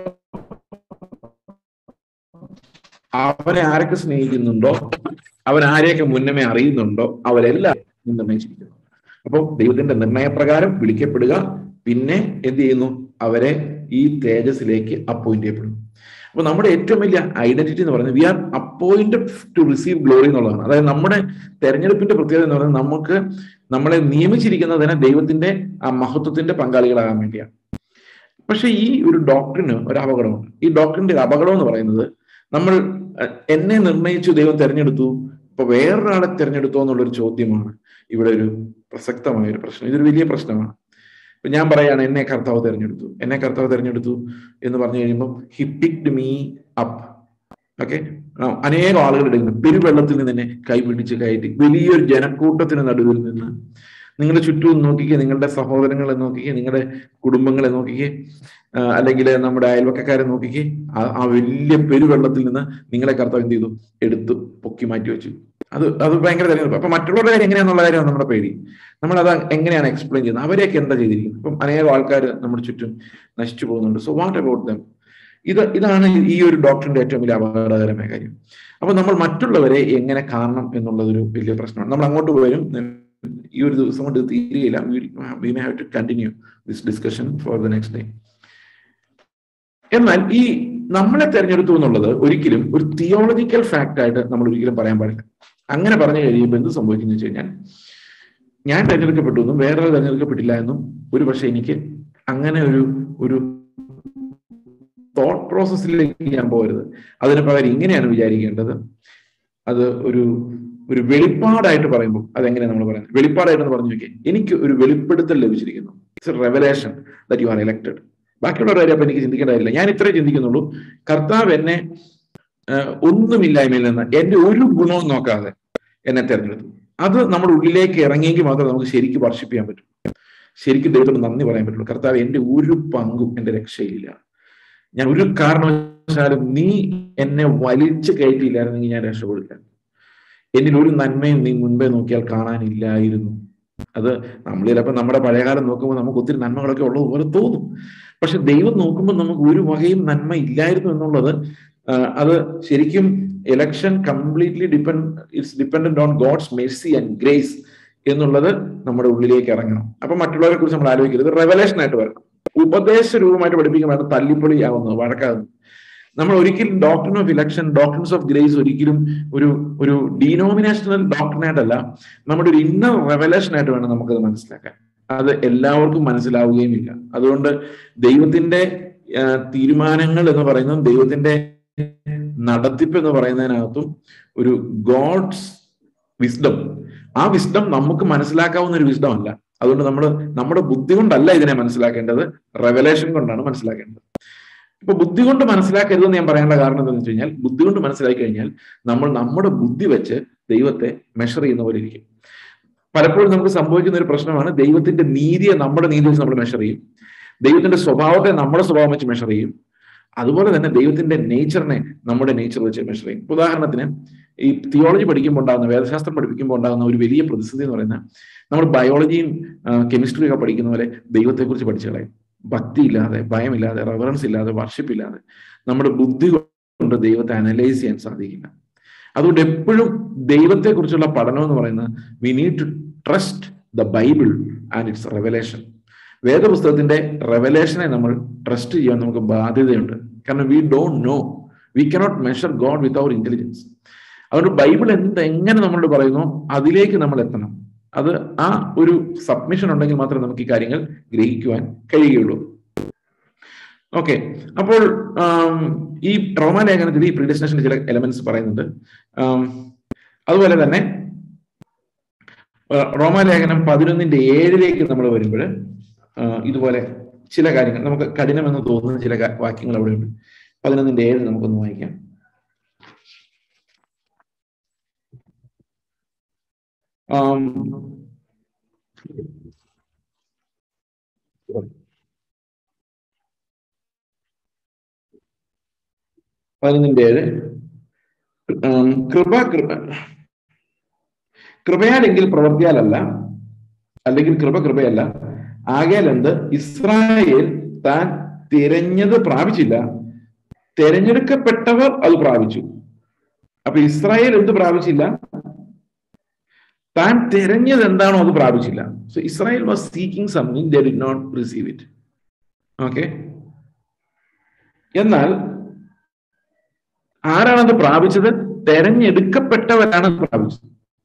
A: അവനെ ആരൊക്കെ സ്നേഹിക്കുന്നുണ്ടോ അവൻ ആരെയൊക്കെ മുന്നമേ അറിയുന്നുണ്ടോ അവരെല്ലാം നിർണയിച്ചിരിക്കുന്നു അപ്പോൾ ദൈവത്തിന്റെ നിർണയപ്രകാരം വിളിക്കപ്പെടുക പിന്നെ എന്ത് ചെയ്യുന്നു അവരെ ഈ തേജസ്സിലേക്ക് അപ്പോയിന്റ് ചെയ്യപ്പെടും അപ്പൊ നമ്മുടെ ഏറ്റവും വലിയ ഐഡന്റിറ്റി എന്ന് പറയുന്നത് we are appointed to receive glory എന്നുള്ളതാണ് അതായത് നമ്മുടെ തെരഞ്ഞെടുപ്പിന്റെ പ്രത്യേകത എന്ന് പറയുന്നത് നമുക്ക് നമ്മളെ നിയമിച്ചിരിക്കുന്നതിന് ദൈവത്തിന്റെ ആ മഹത്വത്തിന്റെ പങ്കാളികളാകാൻ വേണ്ടിയാണ് പക്ഷെ ഈ ഒരു ഡോക്ടറിന് ഒരു അപകടമുണ്ട് ഈ ഡോക്ടറിന്റെ ഒരു അപകടം എന്ന് പറയുന്നത് നമ്മൾ എന്നെ നിർണയിച്ചു ദൈവം തെരഞ്ഞെടുത്തു ഇപ്പൊ വേറൊരാളെ തെരഞ്ഞെടുത്തോ എന്നുള്ളൊരു ചോദ്യമാണ് ഇവിടെ ഒരു പ്രസക്തമായ ഒരു പ്രശ്നം ഇതൊരു വലിയ പ്രശ്നമാണ് ഇപ്പൊ ഞാൻ പറയാണ് എന്നെ കർത്താവ് തെരഞ്ഞെടുത്തു എന്നെ കർത്താവ് തെരഞ്ഞെടുത്തു എന്ന് പറഞ്ഞു കഴിയുമ്പോൾ he picked me up okay അനേകം ആളുകൾ എടുക്കുന്നു പെരുവെള്ളത്തിൽ നിന്ന് എന്നെ കൈപിടിച്ച് കയറ്റി വലിയൊരു ജനക്കൂട്ടത്തിന് നടുവിൽ നിന്ന് നിങ്ങളുടെ ചുറ്റും നോക്കിക്കേ നിങ്ങളുടെ സഹോദരങ്ങളെ നോക്കിക്കേ നിങ്ങളുടെ കുടുംബങ്ങളെ നോക്കിക്കേ അല്ലെങ്കിൽ നമ്മുടെ അയൽവക്കക്കാരെ നോക്കിക്കേ ആ വലിയ പെരുവെള്ളത്തിൽ നിന്ന് നിങ്ങളെ കർത്താവ് എന്ത് ചെയ്തു എടുത്തു പൊക്കി മാറ്റി വെച്ചു അത് അത് ഭയങ്കര തെരഞ്ഞെടുപ്പ് അപ്പൊ മറ്റുള്ളവരുടെ കാര്യം എങ്ങനെയാന്നുള്ള കാര്യമാണ് നമ്മുടെ പേടി നമ്മൾ അത് എങ്ങനെയാണ് എക്സ്പ്ലെയിൻ ചെയ്യുന്നത് അവരെയൊക്കെ എന്താ ചെയ്തിരിക്കുന്നത് ഇപ്പം അനേകം ആൾക്കാർ നമ്മുടെ ചുറ്റും നശിച്ചു പോകുന്നുണ്ട് സോ വാട്ട് അബൌട്ട് ദം ഇത് ഇതാണ് ഈ ഒരു ഡോക്ടറിന്റെ ഏറ്റവും വലിയ അപകടകരമായ കാര്യം അപ്പൊ നമ്മൾ മറ്റുള്ളവരെ എങ്ങനെ കാണണം എന്നുള്ളതൊരു വലിയ പ്രശ്നമാണ് നമ്മൾ അങ്ങോട്ട് വരും ഈ ഒരു ദിവസം കൊണ്ട് തീരുകയില്ല we may have to continue this discussion for the next day എന്നാൽ ഈ നമ്മളെ തെരഞ്ഞെടുത്തു എന്നുള്ളത് ഒരിക്കലും ഒരു തിയോളജിക്കൽ ഫാക്ട് ആയിട്ട് നമ്മൾ ഒരിക്കലും പറയാൻ പാടില്ല അങ്ങനെ പറഞ്ഞു കഴിയുമ്പോൾ എന്ത് സംഭവിക്കുന്നു വെച്ച് കഴിഞ്ഞാൽ ഞാൻ തെരഞ്ഞെടുക്കപ്പെട്ടു എന്നും വേറൊരാൾ തെരഞ്ഞെടുക്കപ്പെട്ടില്ല എന്നും ഒരു പക്ഷെ എനിക്ക് അങ്ങനെ ഒരു ഒരു തോട്ട് പ്രോസസ്സിലേക്ക് ഞാൻ പോകരുത് അതിന് പകരം ഇങ്ങനെയാണ് വിചാരിക്കേണ്ടത് അത് ഒരു ഒരു വെളിപ്പാടായിട്ട് പറയുമ്പോൾ അതെങ്ങനെ നമ്മൾ പറയുന്നത് വെളിപ്പാടായിട്ട് പറഞ്ഞു നോക്കിയേ എനിക്ക് ഒരു വെളിപ്പെടുത്തൽ ലഭിച്ചിരിക്കുന്നു it's a revelation that you are elected ബാക്കിയുള്ളവരുടെ കാര്യം അപ്പൊ എനിക്ക് ചിന്തിക്കേണ്ട കാര്യമില്ല ഞാൻ ഇത്രേ ചിന്തിക്കുന്നുള്ളൂ കർത്താവ് എന്നെ ഒന്നുമില്ലായ്മയിൽ നിന്ന് എന്റെ ഒരു ഗുണവും നോക്കാതെ എന്നെ തിരഞ്ഞെടുത്തു അത് നമ്മുടെ ഉള്ളിലേക്ക് ഇറങ്ങിയെങ്കിൽ മാത്രമേ നമുക്ക് ശരിക്കും വർഷിപ്പിക്കാൻ പറ്റൂ ശരിക്കും ദൈവത്തിന് നന്ദി പറയാൻ പറ്റുള്ളൂ കർത്താവ് എന്റെ ഒരു പങ്കും എന്റെ രക്ഷയില്ല ഞാൻ ഒരു കാരണവശാലും നീ എന്നെ വലിച്ചു കയറ്റിയില്ലായിരുന്നെങ്കിൽ ഞാൻ രക്ഷപ്പെടില്ല എന്നിൽ ഒരു നന്മയും നീ മുൻപേ നോക്കിയാൽ കാണാനില്ലായിരുന്നു അത് നമ്മൾ ചിലപ്പോൾ നമ്മുടെ പഴയകാലം നോക്കുമ്പോൾ നമുക്ക് ഒത്തിരി നന്മകളൊക്കെ ഉള്ളതുപോലെ തോന്നും പക്ഷെ ദൈവം നോക്കുമ്പോൾ നമുക്ക് ഒരു വകയും നന്മ ഇല്ലായിരുന്നു എന്നുള്ളത് അത് ശരിക്കും election completely depend it's dependent on God's mercy and grace എന്നുള്ളത് നമ്മുടെ ഉള്ളിലേക്ക് ഇറങ്ങണം അപ്പൊ മറ്റുള്ളവരെ കുറിച്ച് നമ്മൾ ആലോചിക്കരുത് റെവലേഷൻ ആയിട്ട് വരണം ഉപദേശ രൂപമായിട്ട് പഠിപ്പിക്കുമ്പോൾ തല്ലിപ്പൊളിയാവുന്നത് വഴക്കാകുന്നു നമ്മൾ ഒരിക്കലും doctor of election doctors of grace ഒരിക്കലും ഒരു ഒരു ഡീനോമിനേഷണൽ ഡോക്ടറിനായിട്ടല്ല നമ്മുടെ ഒരു ഇന്നർ റെവലേഷൻ ആയിട്ട് വേണം നമുക്കത് മനസ്സിലാക്കാൻ അത് എല്ലാവർക്കും മനസ്സിലാവുകയും ഇല്ല അതുകൊണ്ട് ദൈവത്തിന്റെ തീരുമാനങ്ങൾ എന്ന് പറയുന്നതും ദൈവത്തിന്റെ നടത്തിപ്പ് എന്ന് പറയുന്നതിനകത്തും ഒരു ഗോഡ്സ് വിസ്ഡം ആ വിസ്ഡം നമുക്ക് മനസ്സിലാക്കാവുന്ന ഒരു വിസ്ഡം അല്ല അതുകൊണ്ട് നമ്മൾ നമ്മുടെ ബുദ്ധി കൊണ്ടല്ല ഇതിനെ മനസ്സിലാക്കേണ്ടത് റെവലേഷൻ കൊണ്ടാണ് മനസ്സിലാക്കേണ്ടത് ഇപ്പൊ ബുദ്ധി കൊണ്ട് മനസ്സിലാക്കരുതെന്ന് ഞാൻ പറയേണ്ട കാരണം എന്താണെന്ന് വെച്ച് കഴിഞ്ഞാൽ ബുദ്ധി കൊണ്ട് മനസ്സിലാക്കി കഴിഞ്ഞാൽ നമ്മൾ നമ്മുടെ ബുദ്ധി വെച്ച് ദൈവത്തെ മെഷർ ചെയ്യുന്ന പോലെ ഇരിക്കും പലപ്പോഴും നമുക്ക് സംഭവിക്കുന്ന ഒരു പ്രശ്നമാണ് ദൈവത്തിന്റെ നീതിയെ നമ്മുടെ നീതി വെച്ച് നമ്മൾ മെഷർ ചെയ്യും ദൈവത്തിന്റെ സ്വഭാവത്തെ നമ്മുടെ സ്വഭാവം വെച്ച് മെഷർ ചെയ്യും അതുപോലെ തന്നെ ദൈവത്തിന്റെ നേച്ചറിനെ നമ്മുടെ നേച്ചർ വെച്ച് മെഷർ ചെയ്യും ഉദാഹരണത്തിന് ഈ തിയോളജി പഠിക്കുമ്പോൾ ഉണ്ടാകുന്ന വേദശാസ്ത്രം പഠിപ്പിക്കുമ്പോൾ ഉണ്ടാകുന്ന ഒരു വലിയ പ്രതിസന്ധി എന്ന് പറയുന്നത് നമ്മൾ ബയോളജിയും കെമിസ്ട്രിയും ഒക്കെ പഠിക്കുന്ന പോലെ ദൈവത്തെക്കുറിച്ച് പഠിച്ചു കളയും ഭക്തി ഇല്ലാതെ ഭയമില്ലാതെ റെവറൻസ് ഇല്ലാതെ വർഷിപ്പ് ഇല്ലാതെ നമ്മുടെ ബുദ്ധി കൊണ്ട് ദൈവത്തെ അനലൈസ് ചെയ്യാൻ സാധിക്കില്ല അതുകൊണ്ട് എപ്പോഴും ദൈവത്തെക്കുറിച്ചുള്ള പഠനം എന്ന് പറയുന്നത് we need to trust the Bible and its revelation വേദപുസ്തകത്തിന്റെ റെവലേഷനെ നമ്മൾ ട്രസ്റ്റ് ചെയ്യാൻ നമുക്ക് ബാധ്യതയുണ്ട് കാരണം we don't know we cannot measure God with our intelligence അതുകൊണ്ട് ബൈബിൾ എന്ത് എങ്ങനെ നമ്മളോട് പറയുന്നു അതിലേക്ക് നമ്മൾ എത്തണം അത് ആ ഒരു സബ്മിഷൻ ഉണ്ടെങ്കിൽ മാത്രമേ നമുക്ക് ഈ കാര്യങ്ങൾ ഗ്രഹിക്കുവാൻ കഴിയുകയുള്ളൂ ഓക്കെ അപ്പോൾ ഈ റോമാലേഖനത്തിൽ ഈ പ്രീഡെസ്റ്റിനേഷന്റെ ചില എലമെന്റ്സ് പറയുന്നുണ്ട് അതുപോലെ തന്നെ റോമാലേഖനം പതിനൊന്നിന്റെ ഏഴിലേക്ക് നമ്മൾ വരുമ്പോൾ ഇതുപോലെ ചില കാര്യങ്ങൾ നമുക്ക് കഠിനമെന്ന് തോന്നുന്ന ചില വാക്യങ്ങൾ അവിടെ ഉണ്ട് പതിനൊന്നിന്റെ ഏഴ് നമുക്കൊന്ന് വായിക്കാം പതിനൊന്നിന്റെ ഏഴ് കൃപ കൃപ കൃപയാലെങ്കിൽ പ്രവർത്തിയാലല്ല അല്ലെങ്കിൽ കൃപ കൃപയല്ല ആകയാൽ എന്ത് ഇസ്രായേൽ താൻ തിരഞ്ഞത് പ്രാപിച്ചില്ല തിരഞ്ഞെടുക്കപ്പെട്ടവർ അത് പ്രാപിച്ചു അപ്പൊ ഇസ്രായേൽ എന്ത് പ്രാപിച്ചില്ല താൻ തിരഞ്ഞത് എന്താണോ അത് പ്രാപിച്ചില്ല so Israel was seeking something they did not receive it okay എന്നാൽ ആരാണ് അത് പ്രാപിച്ചത് തെരഞ്ഞെടുക്കപ്പെട്ടവരാണ് അത് പ്രാപിച്ചത്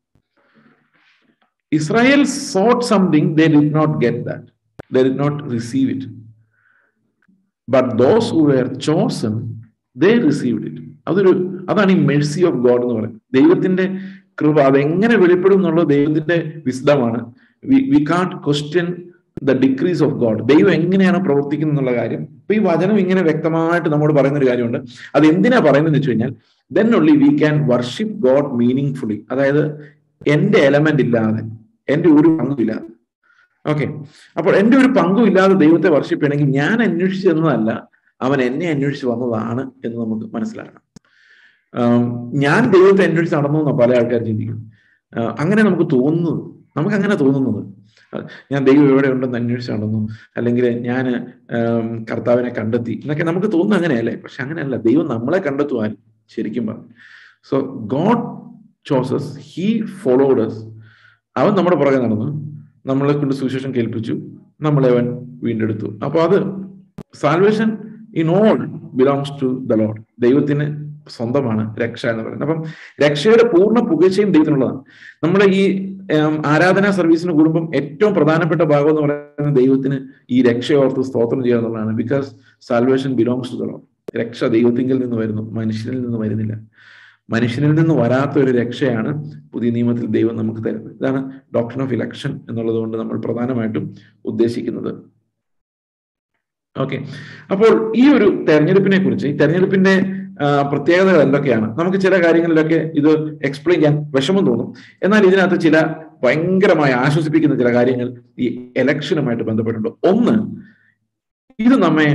A: Israel sought something they did not get that they did not receive it but those who were chosen they received it അതൊരു അതാണ് ഈ മെഴ്സി ഓഫ് ഗോഡ് എന്ന് പറയുന്നത് ദൈവത്തിന്റെ കൃപ അതെങ്ങനെ വെളിപ്പെടും എന്നുള്ളത് ദൈവത്തിന്റെ വിശദമാണ് we can't question the decrees of God ദൈവം എങ്ങനെയാണ് പ്രവർത്തിക്കുന്നത് എന്നുള്ള കാര്യം ഇപ്പൊ ഈ വചനം ഇങ്ങനെ വ്യക്തമായിട്ട് നമ്മോട് പറയുന്ന ഒരു കാര്യമുണ്ട് അത് എന്തിനാ പറയുന്നത് വെച്ച് കഴിഞ്ഞാൽ then only we can worship God meaningfully അതായത് എന്റെ എലമെന്റ് ഇല്ലാതെ എന്റെ ഒരു പങ്കുമില്ലാതെ ഓക്കെ അപ്പോൾ എന്റെ ഒരു പങ്കും ഇല്ലാതെ ദൈവത്തെ വർഷിപ്പ് ചെയ്യണമെങ്കിൽ ഞാൻ അന്വേഷിച്ചു തന്നതല്ല അവൻ എന്നെ അന്വേഷിച്ച് വന്നതാണ് എന്ന് നമുക്ക് മനസ്സിലാക്കണം ഞാൻ ദൈവത്തെ അന്വേഷിച്ച് നടന്നു എന്നാണ് പല ആൾക്കാർ ചിന്തിക്കും അങ്ങനെ നമുക്ക് തോന്നുന്നത് നമുക്ക് അങ്ങനെ തോന്നുന്നത് ഞാൻ ദൈവം എവിടെ ഉണ്ടെന്ന് അന്വേഷിച്ച് നടന്നു അല്ലെങ്കിൽ ഞാൻ കർത്താവിനെ കണ്ടെത്തി എന്നൊക്കെ നമുക്ക് തോന്നുന്നത് അങ്ങനെയല്ലേ പക്ഷെ അങ്ങനെയല്ല ദൈവം നമ്മളെ കണ്ടെത്തുവാൻ ശരിക്കും പറഞ്ഞു so God chooses he followed us അവൻ നമ്മുടെ പുറകെ നടന്നു നമ്മളെ കൊണ്ട് സുവിശേഷം കേൾപ്പിച്ചു നമ്മളെ അവൻ വീണ്ടെടുത്തു അപ്പൊ അത് salvation in all belongs to the Lord ദൈവത്തിന് സ്വന്തമാണ് രക്ഷ എന്ന് പറയുന്നത് അപ്പം രക്ഷയുടെ പൂർണ്ണ പുകഴ്ചയും ദൈവത്തിനുള്ളതാണ് നമ്മുടെ ഈ ആരാധനാ സർവീസിന് കൂടുമ്പം ഏറ്റവും പ്രധാനപ്പെട്ട ഭാഗം എന്ന് പറയുന്നത് ദൈവത്തിന് ഈ രക്ഷയോർത്ത് സ്തോത്രം ചെയ്യുക എന്നുള്ളതാണ് because salvation belongs to the Lord രക്ഷ ദൈവത്തിങ്കിൽ നിന്ന് വരുന്നു മനുഷ്യനിൽ നിന്ന് വരുന്നില്ല മനുഷ്യനിൽ നിന്ന് വരാത്ത ഒരു രക്ഷയാണ് പുതിയ നിയമത്തിൽ ദൈവം നമുക്ക് തരുന്നത് ഇതാണ് ഡോക്ടർ ഓഫ് ഇലക്ഷൻ എന്നുള്ളത് കൊണ്ട് നമ്മൾ പ്രധാനമായിട്ടും ഉദ്ദേശിക്കുന്നത് ഓക്കെ അപ്പോൾ ഈ ഒരു തെരഞ്ഞെടുപ്പിനെ കുറിച്ച് ഈ തെരഞ്ഞെടുപ്പിന്റെ പ്രത്യേകതകൾ എന്തൊക്കെയാണ് നമുക്ക് ചില കാര്യങ്ങളിലൊക്കെ ഇത് എക്സ്പ്ലെയിൻ ചെയ്യാൻ വിഷമം തോന്നും എന്നാൽ ഇതിനകത്ത് ചില ഭയങ്കരമായി ആശ്വസിപ്പിക്കുന്ന ചില കാര്യങ്ങൾ ഈ എലക്ഷനുമായിട്ട് ബന്ധപ്പെട്ടുണ്ട് ഒന്ന് ഇത് നമ്മെ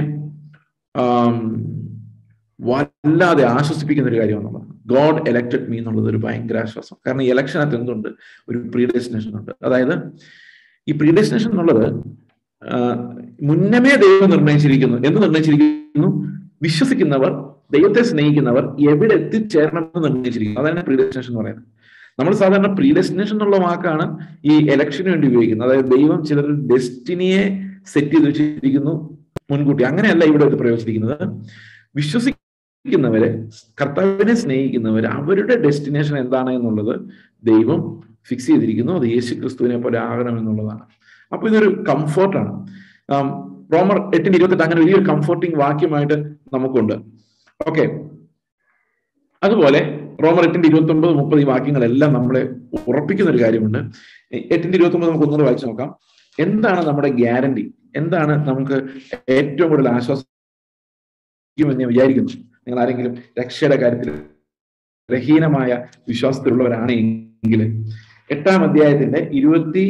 A: വല്ലാതെ ആശ്വസിപ്പിക്കുന്ന ഒരു കാര്യമാണ് ഗോഡ് എലക്റ്റഡ് മീ എന്നുള്ളത് ഒരു ഭയങ്കര ആശ്വാസം കാരണം ഈ ഇലക്ഷനകത്ത് എന്തുണ്ട് ഒരു പ്രീഡെസ്റ്റിനേഷൻ ഉണ്ട് അതായത് ഈ പ്രീഡെസ്റ്റിനേഷൻ എന്നുള്ളത് മുന്നമേ ദൈവം നിർണയിച്ചിരിക്കുന്നു എന്ത് നിർണയിച്ചിരിക്കുന്നു വിശ്വസിക്കുന്നവർ ദൈവത്തെ സ്നേഹിക്കുന്നവർ എവിടെ എത്തിച്ചേരണമെന്ന് നിർണയിച്ചിരിക്കുന്നു അതാണ് പ്രീഡെസ്റ്റിനേഷൻ എന്ന് പറയുന്നത് നമ്മൾ സാധാരണ പ്രീഡെസ്റ്റിനേഷൻ എന്നുള്ള വാക്കാണ് ഈ ഇലക്ഷന് വേണ്ടി ഉപയോഗിക്കുന്നത് അതായത് ദൈവം ചിലർ ഡെസ്റ്റിനിയെ സെറ്റ് ചെയ്ത് വെച്ചിരിക്കുന്നു മുൻകൂട്ടി അങ്ങനെയല്ല ഇവിടെ ഇത് പ്രയോഗിച്ചിരിക്കുന്നത് വിശ്വസിക്കുന്നവരെ കർത്താവിനെ സ്നേഹിക്കുന്നവർ അവരുടെ ഡെസ്റ്റിനേഷൻ എന്താണ് എന്നുള്ളത് ദൈവം ഫിക്സ് ചെയ്തിരിക്കുന്നു അത് യേശു ക്രിസ്തുവിനെ പോലെ ആകണം എന്നുള്ളതാണ് അപ്പൊ ഇതൊരു കംഫർട്ടാണ് റോമർ എട്ടിന്റെ ഇരുപത്തെട്ട് അങ്ങനെ വലിയൊരു കംഫർട്ടിങ് വാക്യമായിട്ട് നമുക്കുണ്ട് ഓക്കെ അതുപോലെ റോമർ എട്ടിന്റെ ഇരുപത്തി ഒമ്പത് മുപ്പത് ഈ വാക്യങ്ങളെല്ലാം നമ്മളെ ഉറപ്പിക്കുന്ന ഒരു കാര്യമുണ്ട് എട്ടിന്റെ ഇരുപത്തി ഒമ്പത് നമുക്ക് ഒന്നുകൂടെ വായിച്ചു നോക്കാം എന്താണ് നമ്മുടെ ഗ്യാരണ്ടി എന്താണ് നമുക്ക് ഏറ്റവും കൂടുതൽ ആശ്വാസം എന്ന് ഞാൻ വിചാരിക്കുന്നു നിങ്ങൾ ആരെങ്കിലും രക്ഷയുടെ കാര്യത്തിൽ രഹീനമായ വിശ്വാസത്തിലുള്ളവരാണ് എങ്കിൽ എട്ടാം അധ്യായത്തിന്റെ ഇരുപത്തി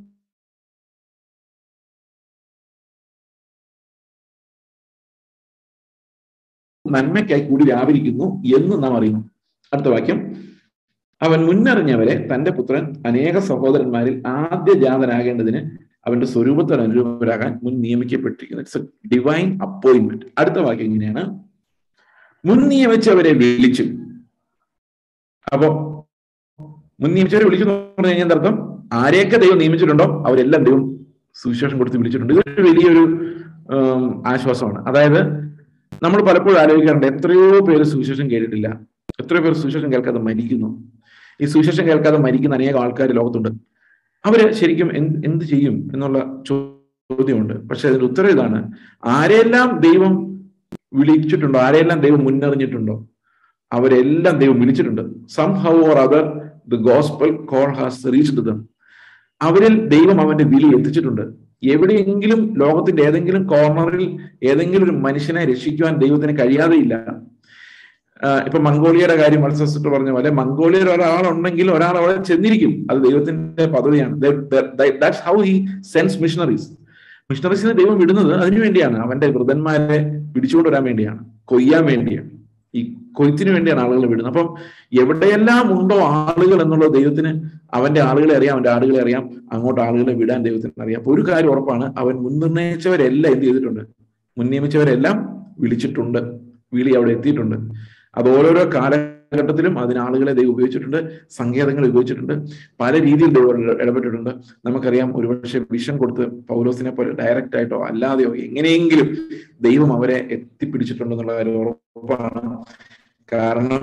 A: നന്മയ്ക്കായി കൂടി വ്യാപരിക്കുന്നു എന്ന് നാം അറിയുന്നു അടുത്ത വാക്യം അവൻ മുന്നറിഞ്ഞവരെ തന്റെ പുത്രൻ അനേക സഹോദരന്മാരിൽ ആദ്യ ജാതനാകേണ്ടതിന് അവന്റെ സ്വരൂപത്തോട് അനുരൂപരാകാൻ മുൻ നിയമിക്കപ്പെട്ടിരിക്കുന്നു ഇറ്റ്സ് എ ഡിവൈൻ അപ്പോയിന്റ്മെന്റ് അടുത്ത വാക്യം ഇങ്ങനെയാണ് മുൻ നിയമിച്ചവരെ വിളിച്ചു അപ്പോ മുൻ നിയമിച്ചവരെ വിളിച്ചു എന്ന് പറഞ്ഞു കഴിഞ്ഞാൽ അർത്ഥം ആരെയൊക്കെ ദൈവം നിയമിച്ചിട്ടുണ്ടോ അവരെല്ലാം ദൈവം സുവിശേഷം കൊടുത്ത് വിളിച്ചിട്ടുണ്ട് ഇതൊരു വലിയൊരു ആശ്വാസമാണ് അതായത് നമ്മൾ പലപ്പോഴും ആലോചിക്കാറുണ്ട് എത്രയോ പേര് സുവിശേഷം കേട്ടിട്ടില്ല എത്രയോ പേർ സുവിശേഷം കേൾക്കാതെ മരിക്കുന്നു ഈ സുവിശേഷം കേൾക്കാതെ മരിക്കുന്ന അനേകം ആൾക്കാർ ലോകത്തുണ്ട് അവര് ശരിക്കും എന്ത് എന്ത് ചെയ്യും എന്നുള്ള ചോദ്യമുണ്ട് പക്ഷെ അതിന്റെ ഉത്തരം ഇതാണ് ആരെല്ലാം ദൈവം വിളിച്ചിട്ടുണ്ടോ ആരെല്ലാം ദൈവം മുന്നറിഞ്ഞിട്ടുണ്ടോ അവരെല്ലാം ദൈവം വിളിച്ചിട്ടുണ്ട് somehow or other the gospel call has reached them അവരിൽ ദൈവം അവന്റെ വിളി എത്തിച്ചിട്ടുണ്ട് എവിടെയെങ്കിലും ലോകത്തിന്റെ ഏതെങ്കിലും കോർണറിൽ ഏതെങ്കിലും ഒരു മനുഷ്യനെ രക്ഷിക്കുവാൻ ദൈവത്തിന് കഴിയാതെയില്ല ഇപ്പൊ മംഗോളിയയുടെ കാര്യം മത്സരിച്ചിട്ട് പറഞ്ഞ പോലെ മംഗോളിയയിൽ ഒരാളുണ്ടെങ്കിൽ ഒരാൾ അവിടെ ചെന്നിരിക്കും അത് ദൈവത്തിന്റെ പദവിയാണ് that's how he sends missionaries മിഷണറീസിനെ ദൈവം വിടുന്നത് അതിനു വേണ്ടിയാണ് അവന്റെ വൃതന്മാരെ പിടിച്ചുകൊണ്ട് വരാൻ വേണ്ടിയാണ് കൊയ്യാൻ വേണ്ടിയാണ് ഈ കൊയ്ത്തിന് വേണ്ടിയാണ് ആളുകളെ വിടുന്നത് അപ്പം എവിടെയെല്ലാം ഉണ്ടോ ആളുകൾ എന്നുള്ളത് ദൈവത്തിന് അവന്റെ ആളുകളെ അറിയാം അവന്റെ ആളുകളെ അറിയാം അങ്ങോട്ട് ആളുകളെ വിടാൻ ദൈവത്തിന് അറിയാം അപ്പൊ ഒരു കാര്യം ഉറപ്പാണ് അവൻ മുൻനിർണയിച്ചവരെല്ലാം എന്ത് ചെയ്തിട്ടുണ്ട് മുൻ നിയമിച്ചവരെല്ലാം വിളിച്ചിട്ടുണ്ട് വിളി അവിടെ എത്തിയിട്ടുണ്ട് അത് ഓരോരോ കാലഘട്ടത്തിലും അതിന് ആളുകളെ ദൈവം ഉപയോഗിച്ചിട്ടുണ്ട് സങ്കേതങ്ങൾ ഉപയോഗിച്ചിട്ടുണ്ട് പല രീതിയിൽ ദൈവം ഇടപെട്ടിട്ടുണ്ട് നമുക്കറിയാം ഒരുപക്ഷെ വിഷൻ കൊടുത്ത് പൗലോസിനെ പോലെ ഡയറക്റ്റ് ആയിട്ടോ അല്ലാതെയോ എങ്ങനെയെങ്കിലും ദൈവം അവരെ എത്തിപ്പിടിച്ചിട്ടുണ്ടെന്നുള്ള കാര്യം ഉറപ്പാണ് കാരണം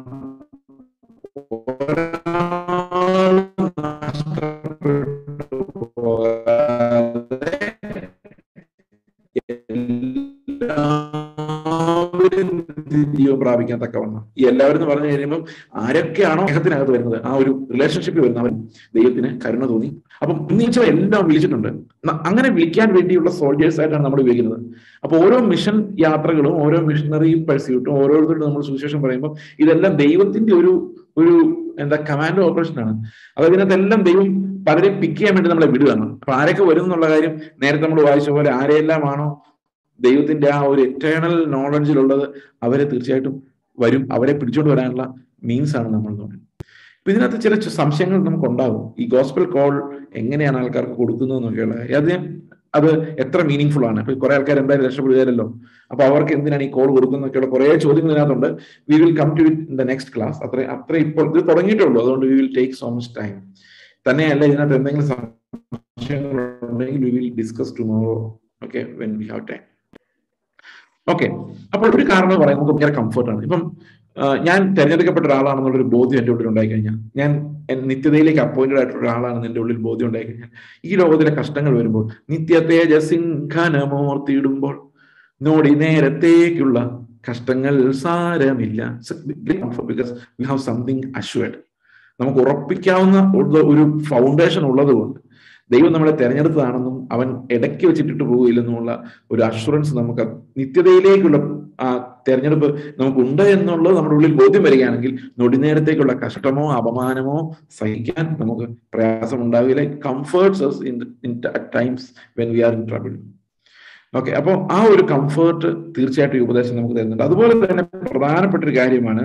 A: ജീവൻ പ്രാപിക്കാൻ തക്കവണ്ണം ഈ എല്ലാവരും എന്ന് പറഞ്ഞു കഴിയുമ്പോൾ ആരൊക്കെയാണോ സ്നേഹത്തിനകത്ത് വരുന്നത് ആ ഒരു റിലേഷൻഷിപ്പിൽ വരുന്ന അവൻ ദൈവത്തിന് കരുണ തോന്നി അപ്പം ഉന്നയിച്ചവ എല്ലാം വിളിച്ചിട്ടുണ്ട് അങ്ങനെ വിളിക്കാൻ വേണ്ടിയുള്ള സോൾജേഴ്സ് ആയിട്ടാണ് നമ്മൾ ഉപയോഗിക്കുന്നത് അപ്പൊ ഓരോ മിഷൻ യാത്രകളും ഓരോ മിഷണറി പഴ്സ്യൂട്ടും ഓരോരുത്തരും നമ്മൾ സുവിശേഷം പറയുമ്പോൾ ഇതെല്ലാം ദൈവത്തിന്റെ ഒരു ഒരു എന്താ കമാൻഡോ ഓപ്പറേഷൻ ആണ് അതായത് ഇതിനകത്തെല്ലാം ദൈവം പലരെയും പിക്ക് ചെയ്യാൻ വേണ്ടി നമ്മളെ വിടുകയാണ് അപ്പൊ ആരൊക്കെ വരും എന്നുള്ള കാര്യം നേരത്തെ നമ്മൾ വായിച്ച പോലെ ആരെയെല്ലാമാണോ ദൈവത്തിന്റെ ആ ഒരു എറ്റേണൽ നോളജിലുള്ളത് അവരെ തീർച്ചയായിട്ടും വരും അവരെ പിടിച്ചോണ്ട് വരാനുള്ള മീൻസ് ആണ് നമ്മൾ നോക്കുന്നത് അപ്പൊ ഇതിനകത്ത് ചില സംശയങ്ങൾ നമുക്ക് ഉണ്ടാകും ഈ ഗോസ്പൽ കോൾ എങ്ങനെയാണ് ആൾക്കാർക്ക് കൊടുക്കുന്നത് എന്നൊക്കെയുള്ള അത് അത് എത്ര മീനിങ് ഫുൾ ആണ് ഇപ്പൊ കുറെ ആൾക്കാർ എന്തായാലും രക്ഷപ്പെടുകയല്ലോ അപ്പൊ അവർക്ക് എന്തിനാണ് ഈ കോൾ കൊടുക്കുന്നതൊക്കെയുള്ള കുറെ ചോദ്യങ്ങൾ ഇതിനകത്തുണ്ട് we will come to it in the next class അത്ര അത്ര ഇപ്പോൾ ഇത് തുടങ്ങിയിട്ടുള്ളൂ അതുകൊണ്ട് we will take so much time തന്നെയല്ല ഇതിനകത്ത് എന്തെങ്കിലും സംശയങ്ങൾ ഉണ്ടെങ്കിൽ we will discuss tomorrow okay when we have time okay അപ്പോൾ ഒരു കാരണം എന്ന് പറയാം നമുക്ക് ഭയങ്കര കംഫർട്ടാണ് ഇപ്പം ഞാൻ തിരഞ്ഞെടുക്കപ്പെട്ട ഒരാളാണെന്നുള്ള ഒരു ബോധ്യം എൻ്റെ ഉള്ളിൽ ഉണ്ടായി കഴിഞ്ഞാൽ ഞാൻ നിത്യതയിലേക്ക് അപ്പോയിന്റഡ് ആയിട്ടുള്ള ഒരാളാണെന്ന് എൻ്റെ ഉള്ളിൽ ബോധ്യം ഉണ്ടായി കഴിഞ്ഞാൽ ഈ ലോകത്തിലെ കഷ്ടങ്ങൾ വരുമ്പോൾ നിത്യ തേജസിംഘനമോർത്തിയിടുമ്പോൾ നോടി നേരത്തേക്കുള്ള കഷ്ടങ്ങൾ സാരമില്ല because we have something assured നമുക്ക് ഉറപ്പിക്കാവുന്ന ഒരു ഫൗണ്ടേഷൻ ഉള്ളത് കൊണ്ട് ദൈവം നമ്മളെ തെരഞ്ഞെടുത്തതാണെന്നും അവൻ ഇടയ്ക്ക് വെച്ചിട്ടിട്ട് പോകില്ലെന്നുമുള്ള ഒരു അഷുറൻസ് നമുക്ക് നൃത്യതയിലേക്കുള്ള ആ തെരഞ്ഞെടുപ്പ് നമുക്കുണ്ട് എന്നുള്ളത് നമ്മുടെ ഉള്ളിൽ ബോധ്യം വരികയാണെങ്കിൽ നൊടിനേരത്തേക്കുള്ള കഷ്ടമോ അപമാനമോ സഹിക്കാൻ നമുക്ക് പ്രയാസം ഉണ്ടാവില്ല comforts in in times when we are in trouble okay അപ്പോൾ ആ ഒരു കംഫേർട്ട് തീർച്ചയായിട്ടും ഈ ഉപദേശം നമുക്ക് തരുന്നുണ്ട് അതുപോലെ തന്നെ പ്രധാനപ്പെട്ട ഒരു കാര്യമാണ്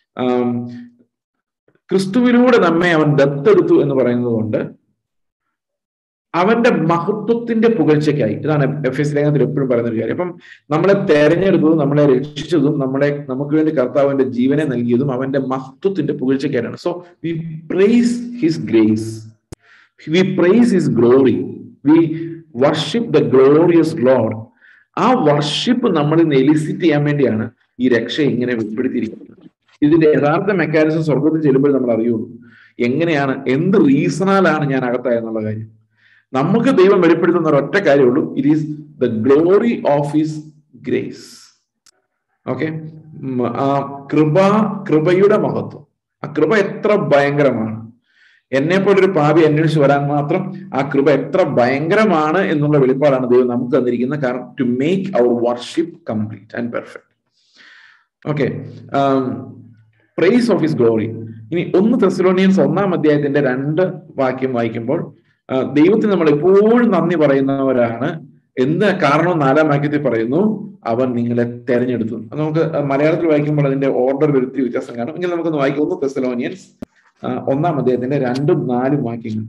A: ക്രിസ്തുവിലൂടെ നമ്മെ അവൻ ദത്തെടുത്തു എന്ന് പറയുന്നത് കൊണ്ട് അവന്റെ മഹത്വത്തിന്റെ പുകഴ്ചയ്ക്കായി ഇതാണ് എഫ് എസ് ലേഖനത്തിൽ എപ്പോഴും പറയുന്ന ഒരു കാര്യം അപ്പം നമ്മളെ തെരഞ്ഞെടുത്തതും നമ്മളെ രക്ഷിച്ചതും നമ്മളെ നമുക്ക് വേണ്ടി കർത്താവിന്റെ ജീവനെ നൽകിയതും അവന്റെ മഹത്വത്തിന്റെ പുകഴ്ചയ്ക്കായിട്ടാണ് so we praise his grace we praise his glory we worship the glorious Lord ആ വർഷിപ്പ് നമ്മളിൽ നിന്ന് എലിസിറ്റ് ചെയ്യാൻ വേണ്ടിയാണ് ഈ രക്ഷ ഇങ്ങനെ വെളിപ്പെടുത്തിയിരിക്കുന്നത് ഇതിന്റെ യഥാർത്ഥ മെക്കാനിസം സ്വർഗത്തിൽ ചെല്ലുമ്പോൾ നമ്മൾ അറിയുള്ളൂ എങ്ങനെയാണ് എന്ത് റീസണാലാണ് ഞാൻ അകത്തായെന്നുള്ള കാര്യം നമുക്ക് ദൈവം വെളിപ്പെടുത്തുന്ന ഒരൊറ്റ കാര്യമുള്ളൂ it is the glory of his grace okay ആ കൃപ കൃപയുടെ മഹത്വം ആ കൃപ എത്ര ഭയങ്കരമാണ് എന്നെ പോലൊരു പാപി അന്വേഷിച്ച് വരാൻ മാത്രം ആ കൃപ എത്ര ഭയങ്കരമാണ് എന്നുള്ള വെളിപ്പാടാണ് ദൈവം നമുക്ക് തന്നിരിക്കുന്നത് കാരണം to make our worship complete and perfect okay praise of his glory ഇനി ഒന്ന് തെസ്ലോണിയൻസ് ഒന്നാം അധ്യായത്തിന്റെ രണ്ട് വാക്യം വായിക്കുമ്പോൾ ദൈവത്തിന് നമ്മൾ എപ്പോഴും നന്ദി പറയുന്നവരാണ് എന്ത് കാരണം നാലാം വാക്യത്തിൽ പറയുന്നു അവൻ നിങ്ങളെ തെരഞ്ഞെടുത്തു നമുക്ക് മലയാളത്തിൽ വായിക്കുമ്പോൾ അതിന്റെ ഓർഡർ വരുത്തി വ്യത്യാസം കാണും എങ്കിൽ നമുക്കൊന്ന് വായിക്കാം ഒന്ന് തെസ്ലോനിയൻസ് ഒന്നാം അധ്യായത്തിന്റെ രണ്ടും നാലും വാക്യങ്ങൾ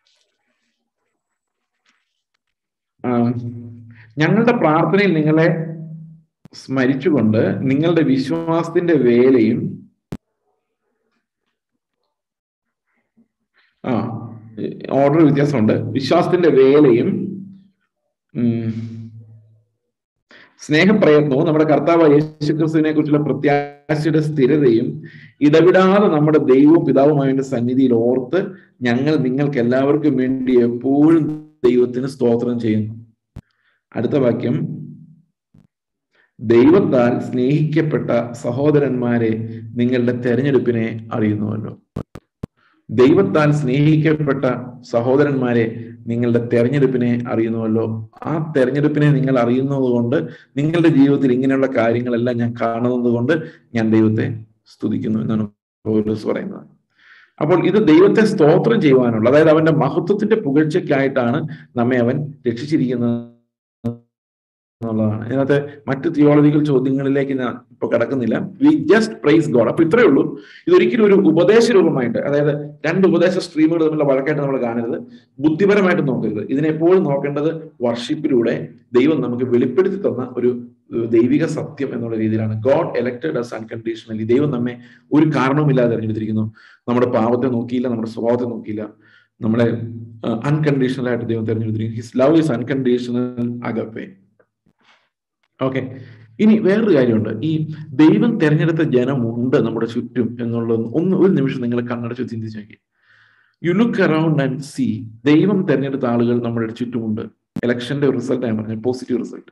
A: ഞങ്ങളുടെ പ്രാർത്ഥനയിൽ നിങ്ങളെ സ്മരിച്ചുകൊണ്ട് നിങ്ങളുടെ വിശ്വാസത്തിന്റെ വേലയും ആ ഓർഡർ വ്യത്യാസമുണ്ട് വിശ്വാസത്തിന്റെ വേലയും സ്നേഹപ്രയത്നവും നമ്മുടെ കർത്താവ് യേശു ക്രിസ്തുവിനെ കുറിച്ചുള്ള പ്രത്യാശയുടെ സ്ഥിരതയും ഇടവിടാതെ നമ്മുടെ ദൈവവും പിതാവുമായ സന്നിധിയിൽ ഓർത്ത് ഞങ്ങൾ നിങ്ങൾക്ക് എല്ലാവർക്കും വേണ്ടി എപ്പോഴും ദൈവത്തിന് സ്തോത്രം ചെയ്യുന്നു അടുത്ത വാക്യം ദൈവത്താൽ സ്നേഹിക്കപ്പെട്ട സഹോദരന്മാരെ നിങ്ങളുടെ തെരഞ്ഞെടുപ്പിനെ അറിയുന്നുവല്ലോ ദൈവത്താൽ സ്നേഹിക്കപ്പെട്ട സഹോദരന്മാരെ നിങ്ങളുടെ തെരഞ്ഞെടുപ്പിനെ അറിയുന്നുവല്ലോ ആ തെരഞ്ഞെടുപ്പിനെ നിങ്ങൾ അറിയുന്നത് കൊണ്ട് നിങ്ങളുടെ ജീവിതത്തിൽ ഇങ്ങനെയുള്ള കാര്യങ്ങളെല്ലാം ഞാൻ കാണുന്നത് കൊണ്ട് ഞാൻ ദൈവത്തെ സ്തുതിക്കുന്നു എന്നാണ് പൗലോസ് പറയുന്നത് അപ്പോൾ ഇത് ദൈവത്തെ സ്തോത്രം ചെയ്യുവാനുള്ള അതായത് അവന്റെ മഹത്വത്തിന്റെ പുകഴ്ചയ്ക്കായിട്ടാണ് നമ്മെ അവൻ രക്ഷിച്ചിരിക്കുന്നത് എന്നുള്ളതാണ് ഇതിനകത്ത് മറ്റ് തിയോളജിക്കൽ ചോദ്യങ്ങളിലേക്ക് ഞാൻ ഇപ്പൊ കിടക്കുന്നില്ല വി ജസ്റ്റ് പ്രൈസ് ഗോഡ് അപ്പൊ ഇത്രയേ ഉള്ളൂ ഇതൊരിക്കലും ഒരു ഉപദേശ രൂപമായിട്ട് അതായത് രണ്ട് ഉപദേശ സ്ട്രീമുകൾ തമ്മിലുള്ള വഴക്കായിട്ട് നമ്മൾ കാണരുത് ബുദ്ധിപരമായിട്ട് നോക്കരുത് ഇതിനെപ്പോഴും നോക്കേണ്ടത് വർഷിപ്പിലൂടെ ദൈവം നമുക്ക് വെളിപ്പെടുത്തി തന്ന ഒരു ദൈവിക സത്യം എന്നുള്ള രീതിയിലാണ് ഗോഡ് എലക്ടഡ് അസ് അൺകണ്ടീഷണലി ദൈവം നമ്മെ ഒരു കാരണവുമില്ലാതെ തിരഞ്ഞെടുത്തിരിക്കുന്നു നമ്മുടെ പാവത്തെ നോക്കിയില്ല നമ്മുടെ സ്വഭാവത്തെ നോക്കിയില്ല നമ്മളെ അൺകണ്ടീഷണൽ ആയിട്ട് ദൈവം തിരഞ്ഞെടുത്തിരിക്കുന്നു his love is unconditional agape okay ഇനി വേറൊരു കാര്യമുണ്ട് ഈ ദൈവം തെരഞ്ഞെടുത്ത ജനമുണ്ട് നമ്മുടെ ചുറ്റും എന്നുള്ളത് ഒന്ന് ഒരു നിമിഷം നിങ്ങൾ കണ്ണടച്ച് ചിന്തിച്ചു നോക്കി you look around and see ദൈവം തെരഞ്ഞെടുത്ത ആളുകൾ നമ്മുടെ ചുറ്റുമുണ്ട് ഇലക്ഷന്റെ റിസൾട്ട് ഞാൻ പറഞ്ഞു പോസിറ്റീവ് റിസൾട്ട്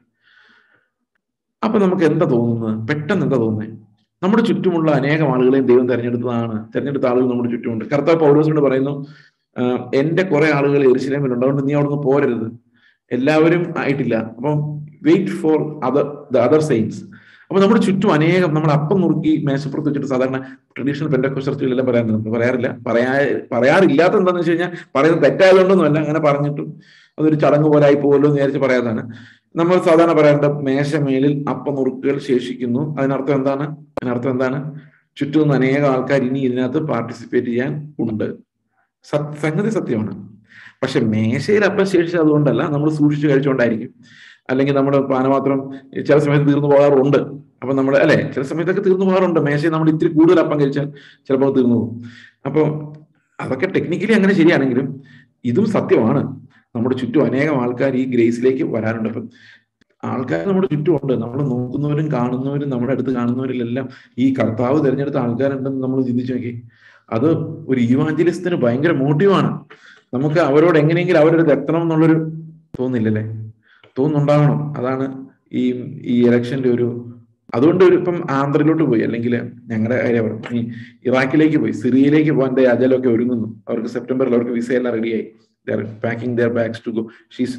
A: അപ്പൊ നമുക്ക് എന്താ തോന്നുന്നത് പെട്ടെന്ന് എന്താ തോന്നുന്നത് നമ്മുടെ ചുറ്റുമുള്ള അനേകം ആളുകളെയും ദൈവം തെരഞ്ഞെടുത്തതാണ് തെരഞ്ഞെടുത്ത ആളുകൾ നമ്മുടെ ചുറ്റുമുണ്ട് കർത്താവ് പൗലോസിനോട് പറയുന്നു എന്റെ കുറെ ആളുകൾ എരിശിലേമിലുണ്ട് അതുകൊണ്ട് നീ അവിടുന്ന് പോരരുത് എല്ലാവരും ആയിട്ടില്ല അപ്പം wait for other the other saints അപ്പൊ നമ്മുടെ ചുറ്റും അനേകം നമ്മൾ അപ്പം നുറുക്കി മേശപ്പുറത്ത് വെച്ചിട്ട് സാധാരണ ട്രഡീഷണൽ പെൻഡക്കോ ചർച്ചകളിലെല്ലാം പറയാറുണ്ട് പറയാറില്ല പറയാ പറയാറില്ലാത്ത എന്താന്ന് വെച്ച് കഴിഞ്ഞാൽ പറയുന്നത് തെറ്റായതുകൊണ്ടൊന്നുമല്ല അങ്ങനെ പറഞ്ഞിട്ടും അതൊരു ചടങ്ങ് പോലെ ആയി പോകുമല്ലോ എന്ന് വിചാരിച്ച് പറയാതാണ് നമ്മൾ സാധാരണ പറയാറുണ്ട് മേശമേലിൽ അപ്പം നുറുക്കുകൾ ശേഷിക്കുന്നു അതിനർത്ഥം എന്താണ് അതിനർത്ഥം എന്താണ് ചുറ്റും അനേകം ആൾക്കാർ ഇനി ഇതിനകത്ത് പാർട്ടിസിപ്പേറ്റ് ചെയ്യാൻ ഉണ്ട് സംഗതി സത്യമാണ് പക്ഷെ മേശയിൽ അപ്പം ശേഷിച്ചത് അതുകൊണ്ടല്ല നമ്മൾ സൂക്ഷിച്ചു കഴിച്ചുകൊണ്ടായിരിക്കും അല്ലെങ്കിൽ നമ്മുടെ പാനപാത്രം ചില സമയത്ത് തീർന്നു പോകാറുണ്ട് അപ്പൊ നമ്മൾ അല്ലെ ചില സമയത്തൊക്കെ തീർന്നു പോകാറുണ്ട് മേശയിൽ നമ്മൾ ഇത്തിരി കൂടുതൽ അപ്പം കഴിച്ചാൽ ചിലപ്പോൾ തീർന്നു പോകും അപ്പോൾ അതൊക്കെ ടെക്നിക്കലി അങ്ങനെ ശരിയാണെങ്കിലും ഇതും സത്യമാണ് നമ്മുടെ ചുറ്റും അനേകം ആൾക്കാർ ഈ ഗ്രേസിലേക്ക് വരാനുണ്ട് അപ്പം ആൾക്കാർ നമ്മുടെ ചുറ്റുമുണ്ട് നമ്മൾ നോക്കുന്നവരും കാണുന്നവരും നമ്മുടെ അടുത്ത് കാണുന്നവരിലെല്ലാം ഈ കർത്താവ് തിരഞ്ഞെടുത്ത ആൾക്കാരുണ്ടെന്ന് നമ്മൾ ചിന്തിച്ചു നോക്കി അത് ഒരു ഈവാഞ്ചലിസ്റ്റിന് ഭയങ്കര മോട്ടീവാണ് നമുക്ക് അവരോട് എങ്ങനെയെങ്കിലും അവരൊരു എത്തണം എന്നുള്ളൊരു തോന്നില്ലല്ലേ തോന്നുന്നുണ്ടാവണം അതാണ് ഈ ഈ ഇലക്ഷന്റെ ഒരു അതുകൊണ്ട് ഒരു ഇപ്പം ആന്ധ്രയിലോട്ട് പോയി അല്ലെങ്കിൽ ഞങ്ങളുടെ കാര്യം പറഞ്ഞു ഈ ഇറാഖിലേക്ക് പോയി സിറിയയിലേക്ക് പോകാൻ അജലൊക്കെ ഒരുങ്ങുന്നു അവർക്ക് സെപ്റ്റംബറിൽ അവർക്ക് വിസ എല്ലാം റെഡിയായി their packing their bags to go she's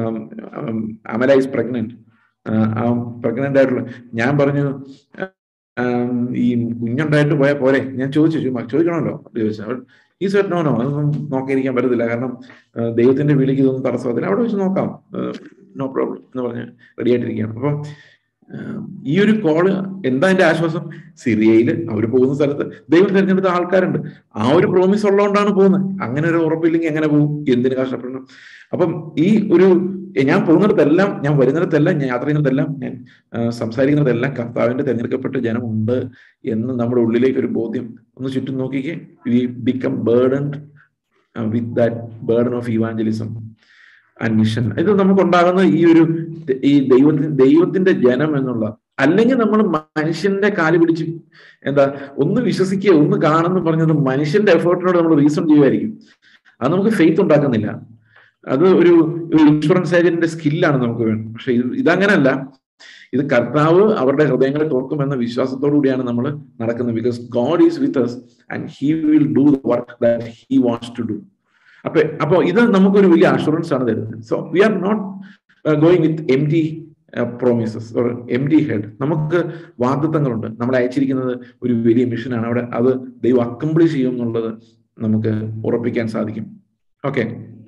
A: Amala is pregnant ആ പ്രഗ്നന്റ് ആയിട്ടുള്ള ഞാൻ പറഞ്ഞു ഈ കുഞ്ഞുണ്ടായിട്ട് പോയാൽ പോരെ ഞാൻ ചോദിച്ചു ചുമ്മാ ചോദിക്കണമല്ലോ ചോദിച്ചു ഈ സെറ്റ് നോ നോ അതൊന്നും നോക്കിയിരിക്കാൻ പറ്റത്തില്ല കാരണം ദൈവത്തിന്റെ വിളിക്ക് ഇതൊന്നും തടസ്സത്തില്ല അവിടെ വെച്ച് നോക്കാം നോ പ്രോബ്ലം എന്ന് പറഞ്ഞ് റെഡി ആയിട്ടിരിക്കുകയാണ് അപ്പം ഈ ഒരു കോള് എന്താ എന്റെ ആശ്വാസം സിറിയയിൽ അവർ പോകുന്ന സ്ഥലത്ത് ദൈവം തിരഞ്ഞെടുത്ത ആൾക്കാരുണ്ട് ആ ഒരു പ്രോമിസ് ഉള്ളതുകൊണ്ടാണ് പോകുന്നത് അങ്ങനെ ഒരു ഉറപ്പില്ലെങ്കിൽ എങ്ങനെ പോകും എന്തിനു കഷ്ടപ്പെടണം അപ്പം ഈ ഒരു ഞാൻ പോകുന്നിടത്തെല്ലാം ഞാൻ വരുന്നിടത്തെല്ലാം ഞാൻ യാത്ര ചെയ്യുന്നിടത്തെല്ലാം ഞാൻ സംസാരിക്കുന്നിടത്തെല്ലാം കർത്താവിന്റെ തിരഞ്ഞെടുക്കപ്പെട്ട ജനമുണ്ട് എന്ന് നമ്മുടെ ഉള്ളിലേക്ക് ഒരു ബോധ്യം ഒന്ന് ചുറ്റും നോക്കിക്കേ we become burden with that burden of evangelism and mission ഇത് നമുക്കുണ്ടാകുന്ന ഈ ഒരു ഈ ദൈവത്തിന് ദൈവത്തിന്റെ ജനം എന്നുള്ള അല്ലെങ്കിൽ നമ്മൾ മനുഷ്യന്റെ കാല് പിടിച്ച് എന്താ ഒന്ന് വിശ്വസിക്കുക ഒന്ന് കാണുന്നു പറഞ്ഞത് മനുഷ്യന്റെ എഫേർട്ടിനോട് നമ്മൾ റീസൺ ചെയ്യുമായിരിക്കും അത് നമുക്ക് ഫെയ്ത്ത് ഉണ്ടാക്കുന്നില്ല അത് ഒരു ഇൻഷുറൻസ് ഏജന്റിന്റെ സ്കില്ലാണ് നമുക്ക് വേണം പക്ഷെ ഇത് ഇതങ്ങനല്ല ഇത് കർത്താവ് അവരുടെ ഹൃദയങ്ങളെ തുറക്കുമെന്ന വിശ്വാസത്തോടു കൂടിയാണ് നമ്മൾ നടക്കുന്നത് because God is with us and he will do the work that he wants to do അപ്പൊ അപ്പൊ ഇത് നമുക്കൊരു വലിയ അഷുറൻസ് ആണ് തരുന്നത് so we are not going with empty promises or empty head നമുക്ക് വാഗ്ദത്തങ്ങളുണ്ട് നമ്മളെ അയച്ചിരിക്കുന്നത് ഒരു വലിയ മിഷനാണ് അവിടെ അത് ദൈവം അക്കംപ്ലിഷ് ചെയ്യും എന്നുള്ളത് നമുക്ക് ഉറപ്പിക്കാൻ സാധിക്കും ഓക്കെ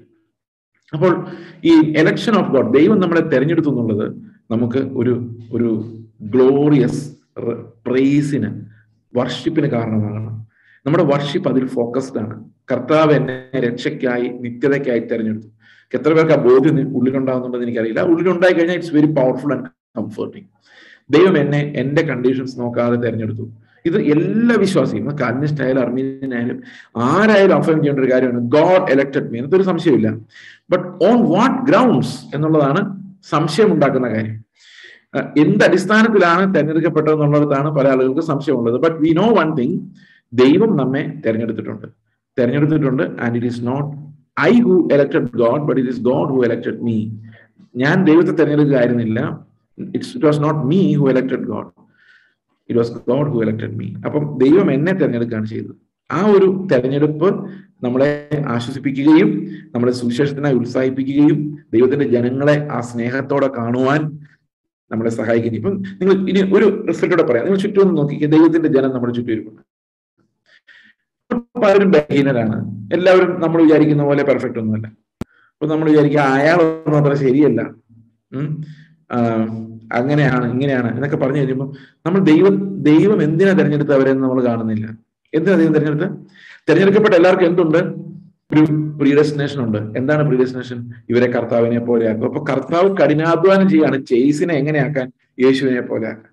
A: അപ്പോൾ ഈ എലക്ഷൻ ഓഫ് ഗോഡ് ദൈവം നമ്മളെ തെരഞ്ഞെടുത്തു എന്നുള്ളത് നമുക്ക് ഒരു ഒരു ഗ്ലോറിയസ് പ്രേസിന് വർഷിപ്പിന് കാരണമാകണം നമ്മുടെ വർഷിപ്പ് അതിൽ ഫോക്കസ്ഡ് ആണ് കർത്താവ് എന്നെ രക്ഷയ്ക്കായി നിത്യതയ്ക്കായി തെരഞ്ഞെടുത്തു എത്ര പേർക്ക് ആ ബോധ്യം ഉള്ളിലുണ്ടാകുന്നുണ്ടെന്ന് എനിക്കറിയില്ല ഉള്ളിലുണ്ടായി കഴിഞ്ഞാൽ it's very powerful and comforting ദൈവം എന്നെ എന്റെ കണ്ടീഷൻസ് നോക്കാതെ തെരഞ്ഞെടുത്തു ഇത് എല്ലാ വിശ്വാസിയും കാലിനിസ്റ്റ് ആയാലും അർമീനിയൻ ആയാലും ആരായാലും അഫൈം ചെയ്യേണ്ട ഒരു കാര്യമാണ് ഗോഡ് എലക്ടഡ് മീ എന്നൊരു സംശയമില്ല ബട്ട് ഓൺ വാട്ട് ഗ്രൗണ്ട്സ് എന്നുള്ളതാണ് സംശയം ഉണ്ടാക്കുന്ന കാര്യം എന്ത് അടിസ്ഥാനത്തിലാണ് തെരഞ്ഞെടുക്കപ്പെട്ടതെന്നുള്ളതാണ് പല ആളുകൾക്ക് സംശയമുള്ളത് but we know one thing ദൈവം നമ്മെ തെരഞ്ഞെടുത്തിട്ടുണ്ട് തെരഞ്ഞെടുത്തിട്ടുണ്ട് and it is not I who elected God but it is God who elected me ഞാൻ ദൈവത്തെ തെരഞ്ഞെടുക്കുകയായിരുന്നില്ല it's it was not me who elected God it was God who elected me അപ്പം ദൈവം എന്നെ തെരഞ്ഞെടുക്കുകയാണ് ചെയ്തത് ആ ഒരു തെരഞ്ഞെടുപ്പ് നമ്മളെ ആശ്വസിപ്പിക്കുകയും നമ്മളെ സുവിശേഷത്തിനായി ഉത്സാഹിപ്പിക്കുകയും ദൈവത്തിന്റെ ജനങ്ങളെ ആ സ്നേഹത്തോടെ കാണുവാൻ നമ്മളെ സഹായിക്കുന്നു ഇപ്പം നിങ്ങൾ ഇനി ഒരു റിസൾട്ടോടെ പറയാം നിങ്ങൾ ചുറ്റും ഒന്ന് നോക്കിക്കുക ദൈവത്തിന്റെ ജനം നമ്മുടെ ചുറ്റും ഇരിക്കുന്നു പലരും ബലഹീനരാണ് എല്ലാവരും നമ്മൾ വിചാരിക്കുന്ന പോലെ പെർഫെക്റ്റ് ഒന്നുമല്ല അപ്പൊ നമ്മൾ വിചാരിക്കുക അയാളൊന്നും അത്ര ശരിയല്ല ഉം അങ്ങനെയാണ് ഇങ്ങനെയാണ് എന്നൊക്കെ പറഞ്ഞു കഴിയുമ്പോൾ നമ്മൾ ദൈവം ദൈവം എന്തിനാ തെരഞ്ഞെടുത്ത് അവരെന്ന് നമ്മൾ കാണുന്നില്ല എന്തിനാ ദൈവം തെരഞ്ഞെടുത്ത് തെരഞ്ഞെടുക്കപ്പെട്ട എല്ലാവർക്കും എന്തുണ്ട് ഒരു പ്രീഡെസ്റ്റിനേഷൻ ഉണ്ട് എന്താണ് പ്രീഡെസ്റ്റിനേഷൻ ഇവരെ കർത്താവിനെ പോലെ ആക്കും അപ്പൊ കർത്താവ് കഠിനാധ്വാനം ചെയ്യാണ് ചേസിനെ എങ്ങനെയാക്കാൻ യേശുവിനെ പോലെ ആക്കാൻ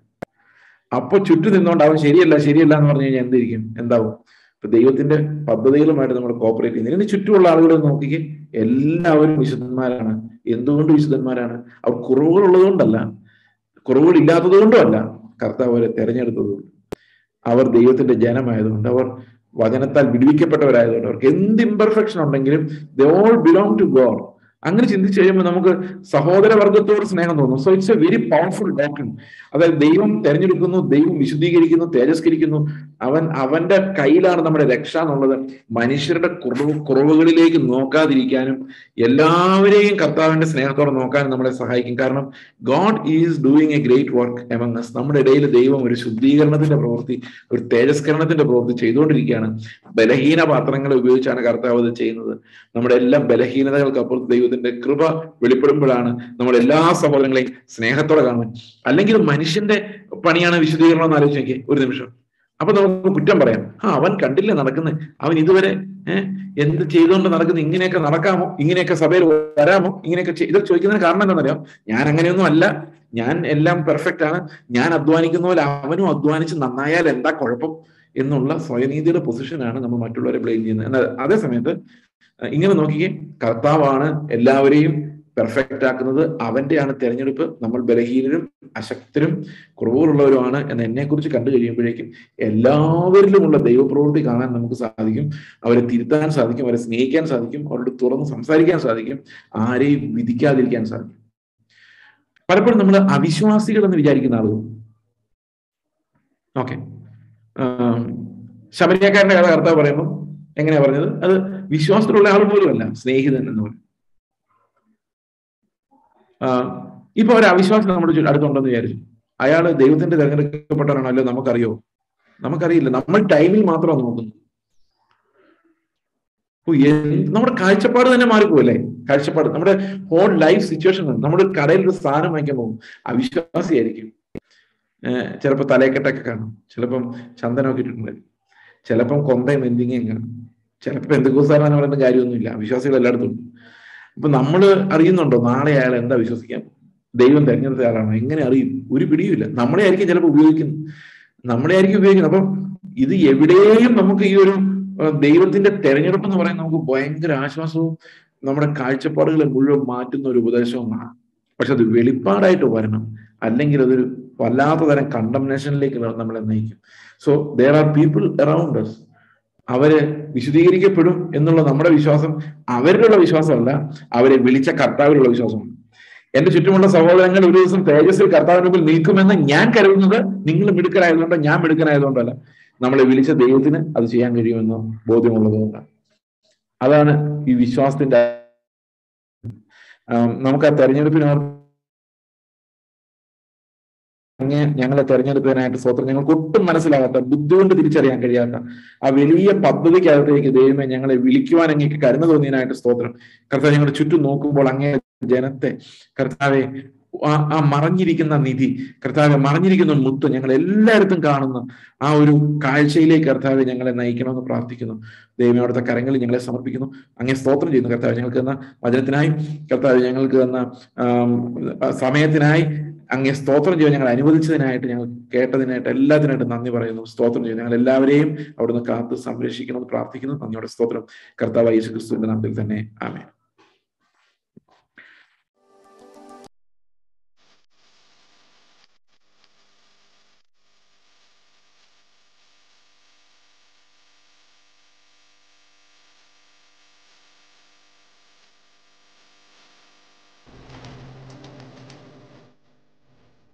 A: അപ്പൊ ചുറ്റും നിന്നുകൊണ്ട് അവൻ ശരിയല്ല ശരിയല്ല എന്ന് പറഞ്ഞു കഴിഞ്ഞാൽ എന്തിരിക്കും എന്താവും ഇപ്പൊ ദൈവത്തിന്റെ പദ്ധതികളുമായിട്ട് നമ്മൾ കോപ്പറേറ്റ് ചെയ്യുന്നത് ഇതിന് ചുറ്റുമുള്ള ആളുകളെ നോക്കിക്കേ എല്ലാവരും വിശുദ്ധന്മാരാണ് എന്തുകൊണ്ട് വിശുദ്ധന്മാരാണ് അവർ കുറവുകൾ ഉള്ളതുകൊണ്ടല്ല കുറവുകൾ ഇല്ലാത്തത് കൊണ്ടുമല്ല കർത്താവ് അവരെ തെരഞ്ഞെടുത്തതുകൊണ്ട് അവർ ദൈവത്തിന്റെ ജനമായതുകൊണ്ട് അവർ വചനത്താൽ വിടുവിക്കപ്പെട്ടവരായതുകൊണ്ട് അവർക്ക് എന്ത് ഇംപെർഫെക്ഷൻ ഉണ്ടെങ്കിലും they all belong to God അങ്ങനെ ചിന്തിച്ചു കഴിയുമ്പോൾ നമുക്ക് സഹോദര വർഗത്തോട് സ്നേഹം തോന്നും so it's a very powerful doctrine അതായത് ദൈവം തെരഞ്ഞെടുക്കുന്നു ദൈവം വിശുദ്ധീകരിക്കുന്നു തേജസ്കരിക്കുന്നു അവൻ അവന്റെ കയ്യിലാണ് നമ്മുടെ രക്ഷ എന്നുള്ളത് മനുഷ്യരുടെ കുറവ് കുറവുകളിലേക്ക് നോക്കാതിരിക്കാനും എല്ലാവരെയും കർത്താവിന്റെ സ്നേഹത്തോടെ നോക്കാനും നമ്മളെ സഹായിക്കും കാരണം God is doing a great work among us നമ്മുടെ ഇടയിൽ ദൈവം ഒരു ശുദ്ധീകരണത്തിന്റെ പ്രവൃത്തി ഒരു തേജസ്കരണത്തിന്റെ പ്രവൃത്തി ചെയ്തുകൊണ്ടിരിക്കുകയാണ് ബലഹീന പാത്രങ്ങളെ ഉപയോഗിച്ചാണ് കർത്താവ് ഇത് ചെയ്യുന്നത് നമ്മുടെ എല്ലാ ബലഹീനതകൾക്ക് അപ്പുറത്ത് ദൈവത്തിന്റെ കൃപ വെളിപ്പെടുമ്പോഴാണ് നമ്മൾ എല്ലാ സഹോദരങ്ങളെയും സ്നേഹത്തോടെ കാണുന്നത് അല്ലെങ്കിൽ മനുഷ്യന്റെ പണിയാണ് വിശദീകരണം എന്ന് ആലോചിച്ച് നോക്കിയേ ഒരു നിമിഷം അപ്പൊ നമുക്ക് കുറ്റം പറയാം ആ അവൻ കണ്ടില്ല നടക്കുന്നത് അവൻ ഇതുവരെ ഏഹ് എന്ത് ചെയ്തുകൊണ്ട് നടക്കുന്നത് ഇങ്ങനെയൊക്കെ നടക്കാമോ ഇങ്ങനെയൊക്കെ സഭയിൽ വരാമോ ഇങ്ങനെയൊക്കെ ഇത് ചോദിക്കുന്നതിന് കാരണം എന്താണെന്നറിയാം ഞാൻ അങ്ങനെയൊന്നും അല്ല ഞാൻ എല്ലാം പെർഫെക്റ്റ് ആണ് ഞാൻ അധ്വാനിക്കുന്ന പോലെ അവനും അധ്വാനിച്ച് നന്നായാൽ എന്താ കുഴപ്പം എന്നുള്ള സ്വയനീതിയുടെ പൊസിഷനാണ് നമ്മൾ മറ്റുള്ളവരെ ബ്ലെയിം ചെയ്യുന്നത് എന്നാൽ അതേ സമയത്ത് ഇങ്ങനെ നോക്കിക്കേ കർത്താവാണ് എല്ലാവരെയും പെർഫെക്റ്റ് ആക്കുന്നത് അവന്റെയാണ് തെരഞ്ഞെടുപ്പ് നമ്മൾ ബലഹീനരും അശക്തരും കുറവുകളുള്ളവരുമാണ് എന്ന് എന്നെ കുറിച്ച് കണ്ടു കഴിയുമ്പോഴേക്കും എല്ലാവരിലുമുള്ള ദൈവപ്രവൃത്തി കാണാൻ നമുക്ക് സാധിക്കും അവരെ തിരുത്താൻ സാധിക്കും അവരെ സ്നേഹിക്കാൻ സാധിക്കും അവരോട് തുറന്ന് സംസാരിക്കാൻ സാധിക്കും ആരെയും വിധിക്കാതിരിക്കാൻ സാധിക്കും പലപ്പോഴും നമ്മൾ അവിശ്വാസികൾ എന്ന് വിചാരിക്കുന്ന ആളുകൾ ഓക്കെ ശബരിയാക്കാരന്റെ കഥ കർത്താവ് പറയുമ്പോൾ എങ്ങനെയാ പറഞ്ഞത് അത് വിശ്വാസത്തിലുള്ള ആൾ പോലും അല്ല സ്നേഹിതൻ എന്ന് പറയും ഇപ്പൊ ഒരു അവിശ്വാസം നമ്മുടെ അടുത്തുണ്ടെന്ന് വിചാരിച്ചു അയാൾ ദൈവത്തിന്റെ തെരഞ്ഞെടുക്കപ്പെട്ടവരാണോ അല്ലോ നമുക്കറിയോ നമുക്കറിയില്ല നമ്മൾ ടൈമിൽ മാത്രമാണ് നോക്കുന്നത് നമ്മുടെ കാഴ്ചപ്പാട് തന്നെ മാറിപ്പോയല്ലേ കാഴ്ചപ്പാട് നമ്മുടെ ഹോൾ ലൈഫ് സിറ്റുവേഷൻ നമ്മുടെ കടയിൽ ഒരു സ്ഥാനം വാങ്ങിക്കാൻ പോകും അവിശ്വാസിയായിരിക്കും ചിലപ്പോൾ തലയെക്കെട്ടൊക്കെ കാണും ചിലപ്പം ചന്ദനമൊക്കെ ഇട്ടിട്ടുണ്ടായിരിക്കും ചിലപ്പം കൊന്തയും എന്തിങ്ങയും കാണും ചിലപ്പോൾ എന്തൊക്കെ പറയുന്ന കാര്യമൊന്നുമില്ല വിശ്വാസികൾ എല്ലായിടത്തും ഉണ്ട് അപ്പൊ നമ്മൾ അറിയുന്നുണ്ടോ നാളെ അയാൾ എന്താ വിശ്വസിക്കാൻ ദൈവം തെരഞ്ഞെടുത്ത ആളാണോ എങ്ങനെ അറിയും ഒരു പിടിയുമില്ല നമ്മളെ ആയിരിക്കും ചിലപ്പോൾ ഉപയോഗിക്കുന്നത് നമ്മളെ ആയിരിക്കും ഉപയോഗിക്കുന്നത് അപ്പം ഇത് എവിടെയും നമുക്ക് ഈ ഒരു ദൈവത്തിന്റെ തെരഞ്ഞെടുപ്പ് എന്ന് പറയുന്നത് നമുക്ക് ഭയങ്കര ആശ്വാസവും നമ്മുടെ കാഴ്ചപ്പാടുകളെ മുഴുവൻ മാറ്റുന്ന ഒരു ഉപദേശവുമാണ് പക്ഷെ അത് വെളിപ്പാടായിട്ട് വരണം അല്ലെങ്കിൽ അതൊരു വല്ലാത്ത തരം കണ്ടംനേഷനിലേക്ക് നമ്മളെ നയിക്കും so there are people around us അവര് വിശദീകരിക്കപ്പെടും എന്നുള്ള നമ്മുടെ വിശ്വാസം അവരിലുള്ള വിശ്വാസമല്ല അവരെ വിളിച്ച കർത്താവിലുള്ള വിശ്വാസമാണ് എന്റെ ചുറ്റുമുള്ള സഹോദരങ്ങൾ ഒരു ദിവസം തേജസ്സിൽ കർത്താവിന് മുമ്പിൽ നിൽക്കുമെന്ന് ഞാൻ കരുതുന്നത് നിങ്ങൾ മിടുക്കനായതുകൊണ്ടോ ഞാൻ മിടുക്കനായതുകൊണ്ടല്ല നമ്മളെ വിളിച്ച ദൈവത്തിന് അത് ചെയ്യാൻ കഴിയുമെന്ന് ബോധ്യമുള്ളതുകൊണ്ടാണ് അതാണ് ഈ വിശ്വാസത്തിന്റെ നമുക്ക് ആ തെരഞ്ഞെടുപ്പിന് അങ്ങ് ഞങ്ങളെ തെരഞ്ഞെടുത്തതിനായിട്ട് സ്വത്രം ഞങ്ങൾക്ക് ഒട്ടും മനസ്സിലാകാത്ത ബുദ്ധി കൊണ്ട് തിരിച്ചറിയാൻ കഴിയാത്ത ആ വലിയ പദ്ധതിക്കകത്തേക്ക് ദൈവമേ ഞങ്ങളെ വിളിക്കുവാൻ അങ്ങേക്ക് കരുണ തോന്നിയതിനായിട്ട് സ്തോത്രം കർത്താവ് ഞങ്ങളുടെ ചുറ്റും നോക്കുമ്പോൾ അങ്ങേ ജനത്തെ കർത്താവെ ആ മറഞ്ഞിരിക്കുന്ന നിധി കർത്താവെ മറഞ്ഞിരിക്കുന്ന മുത്ത് ഞങ്ങൾ എല്ലായിടത്തും കാണുന്ന ആ ഒരു കാഴ്ചയിലേക്ക് കർത്താവെ ഞങ്ങളെ നയിക്കണമെന്ന് പ്രാർത്ഥിക്കുന്നു ദൈവം അവിടുത്തെ കരങ്ങളിൽ ഞങ്ങളെ സമർപ്പിക്കുന്നു അങ്ങനെ സ്തോത്രം ചെയ്യുന്നു കർത്താവ് ഞങ്ങൾക്ക് തന്ന വചനത്തിനായി കർത്താവ് ഞങ്ങൾക്ക് തന്ന സമയത്തിനായി അങ്ങേ സ്തോത്രം ചെയ്യാൻ ഞങ്ങൾ അനുവദിച്ചതിനായിട്ട് ഞങ്ങൾ കേട്ടതിനായിട്ട് എല്ലാത്തിനായിട്ട് നന്ദി പറയുന്നു സ്തോത്രം ചെയ്യുന്നു ഞങ്ങൾ എല്ലാവരെയും അവിടുന്ന് കാത്ത് സംരക്ഷിക്കണമെന്ന് പ്രാർത്ഥിക്കുന്നു നന്ദിയോടെ സ്തോത്രം കർത്താവ് യേശു ക്രിസ്തുവിന്റെ നാമത്തിൽ തന്നെ ആമേ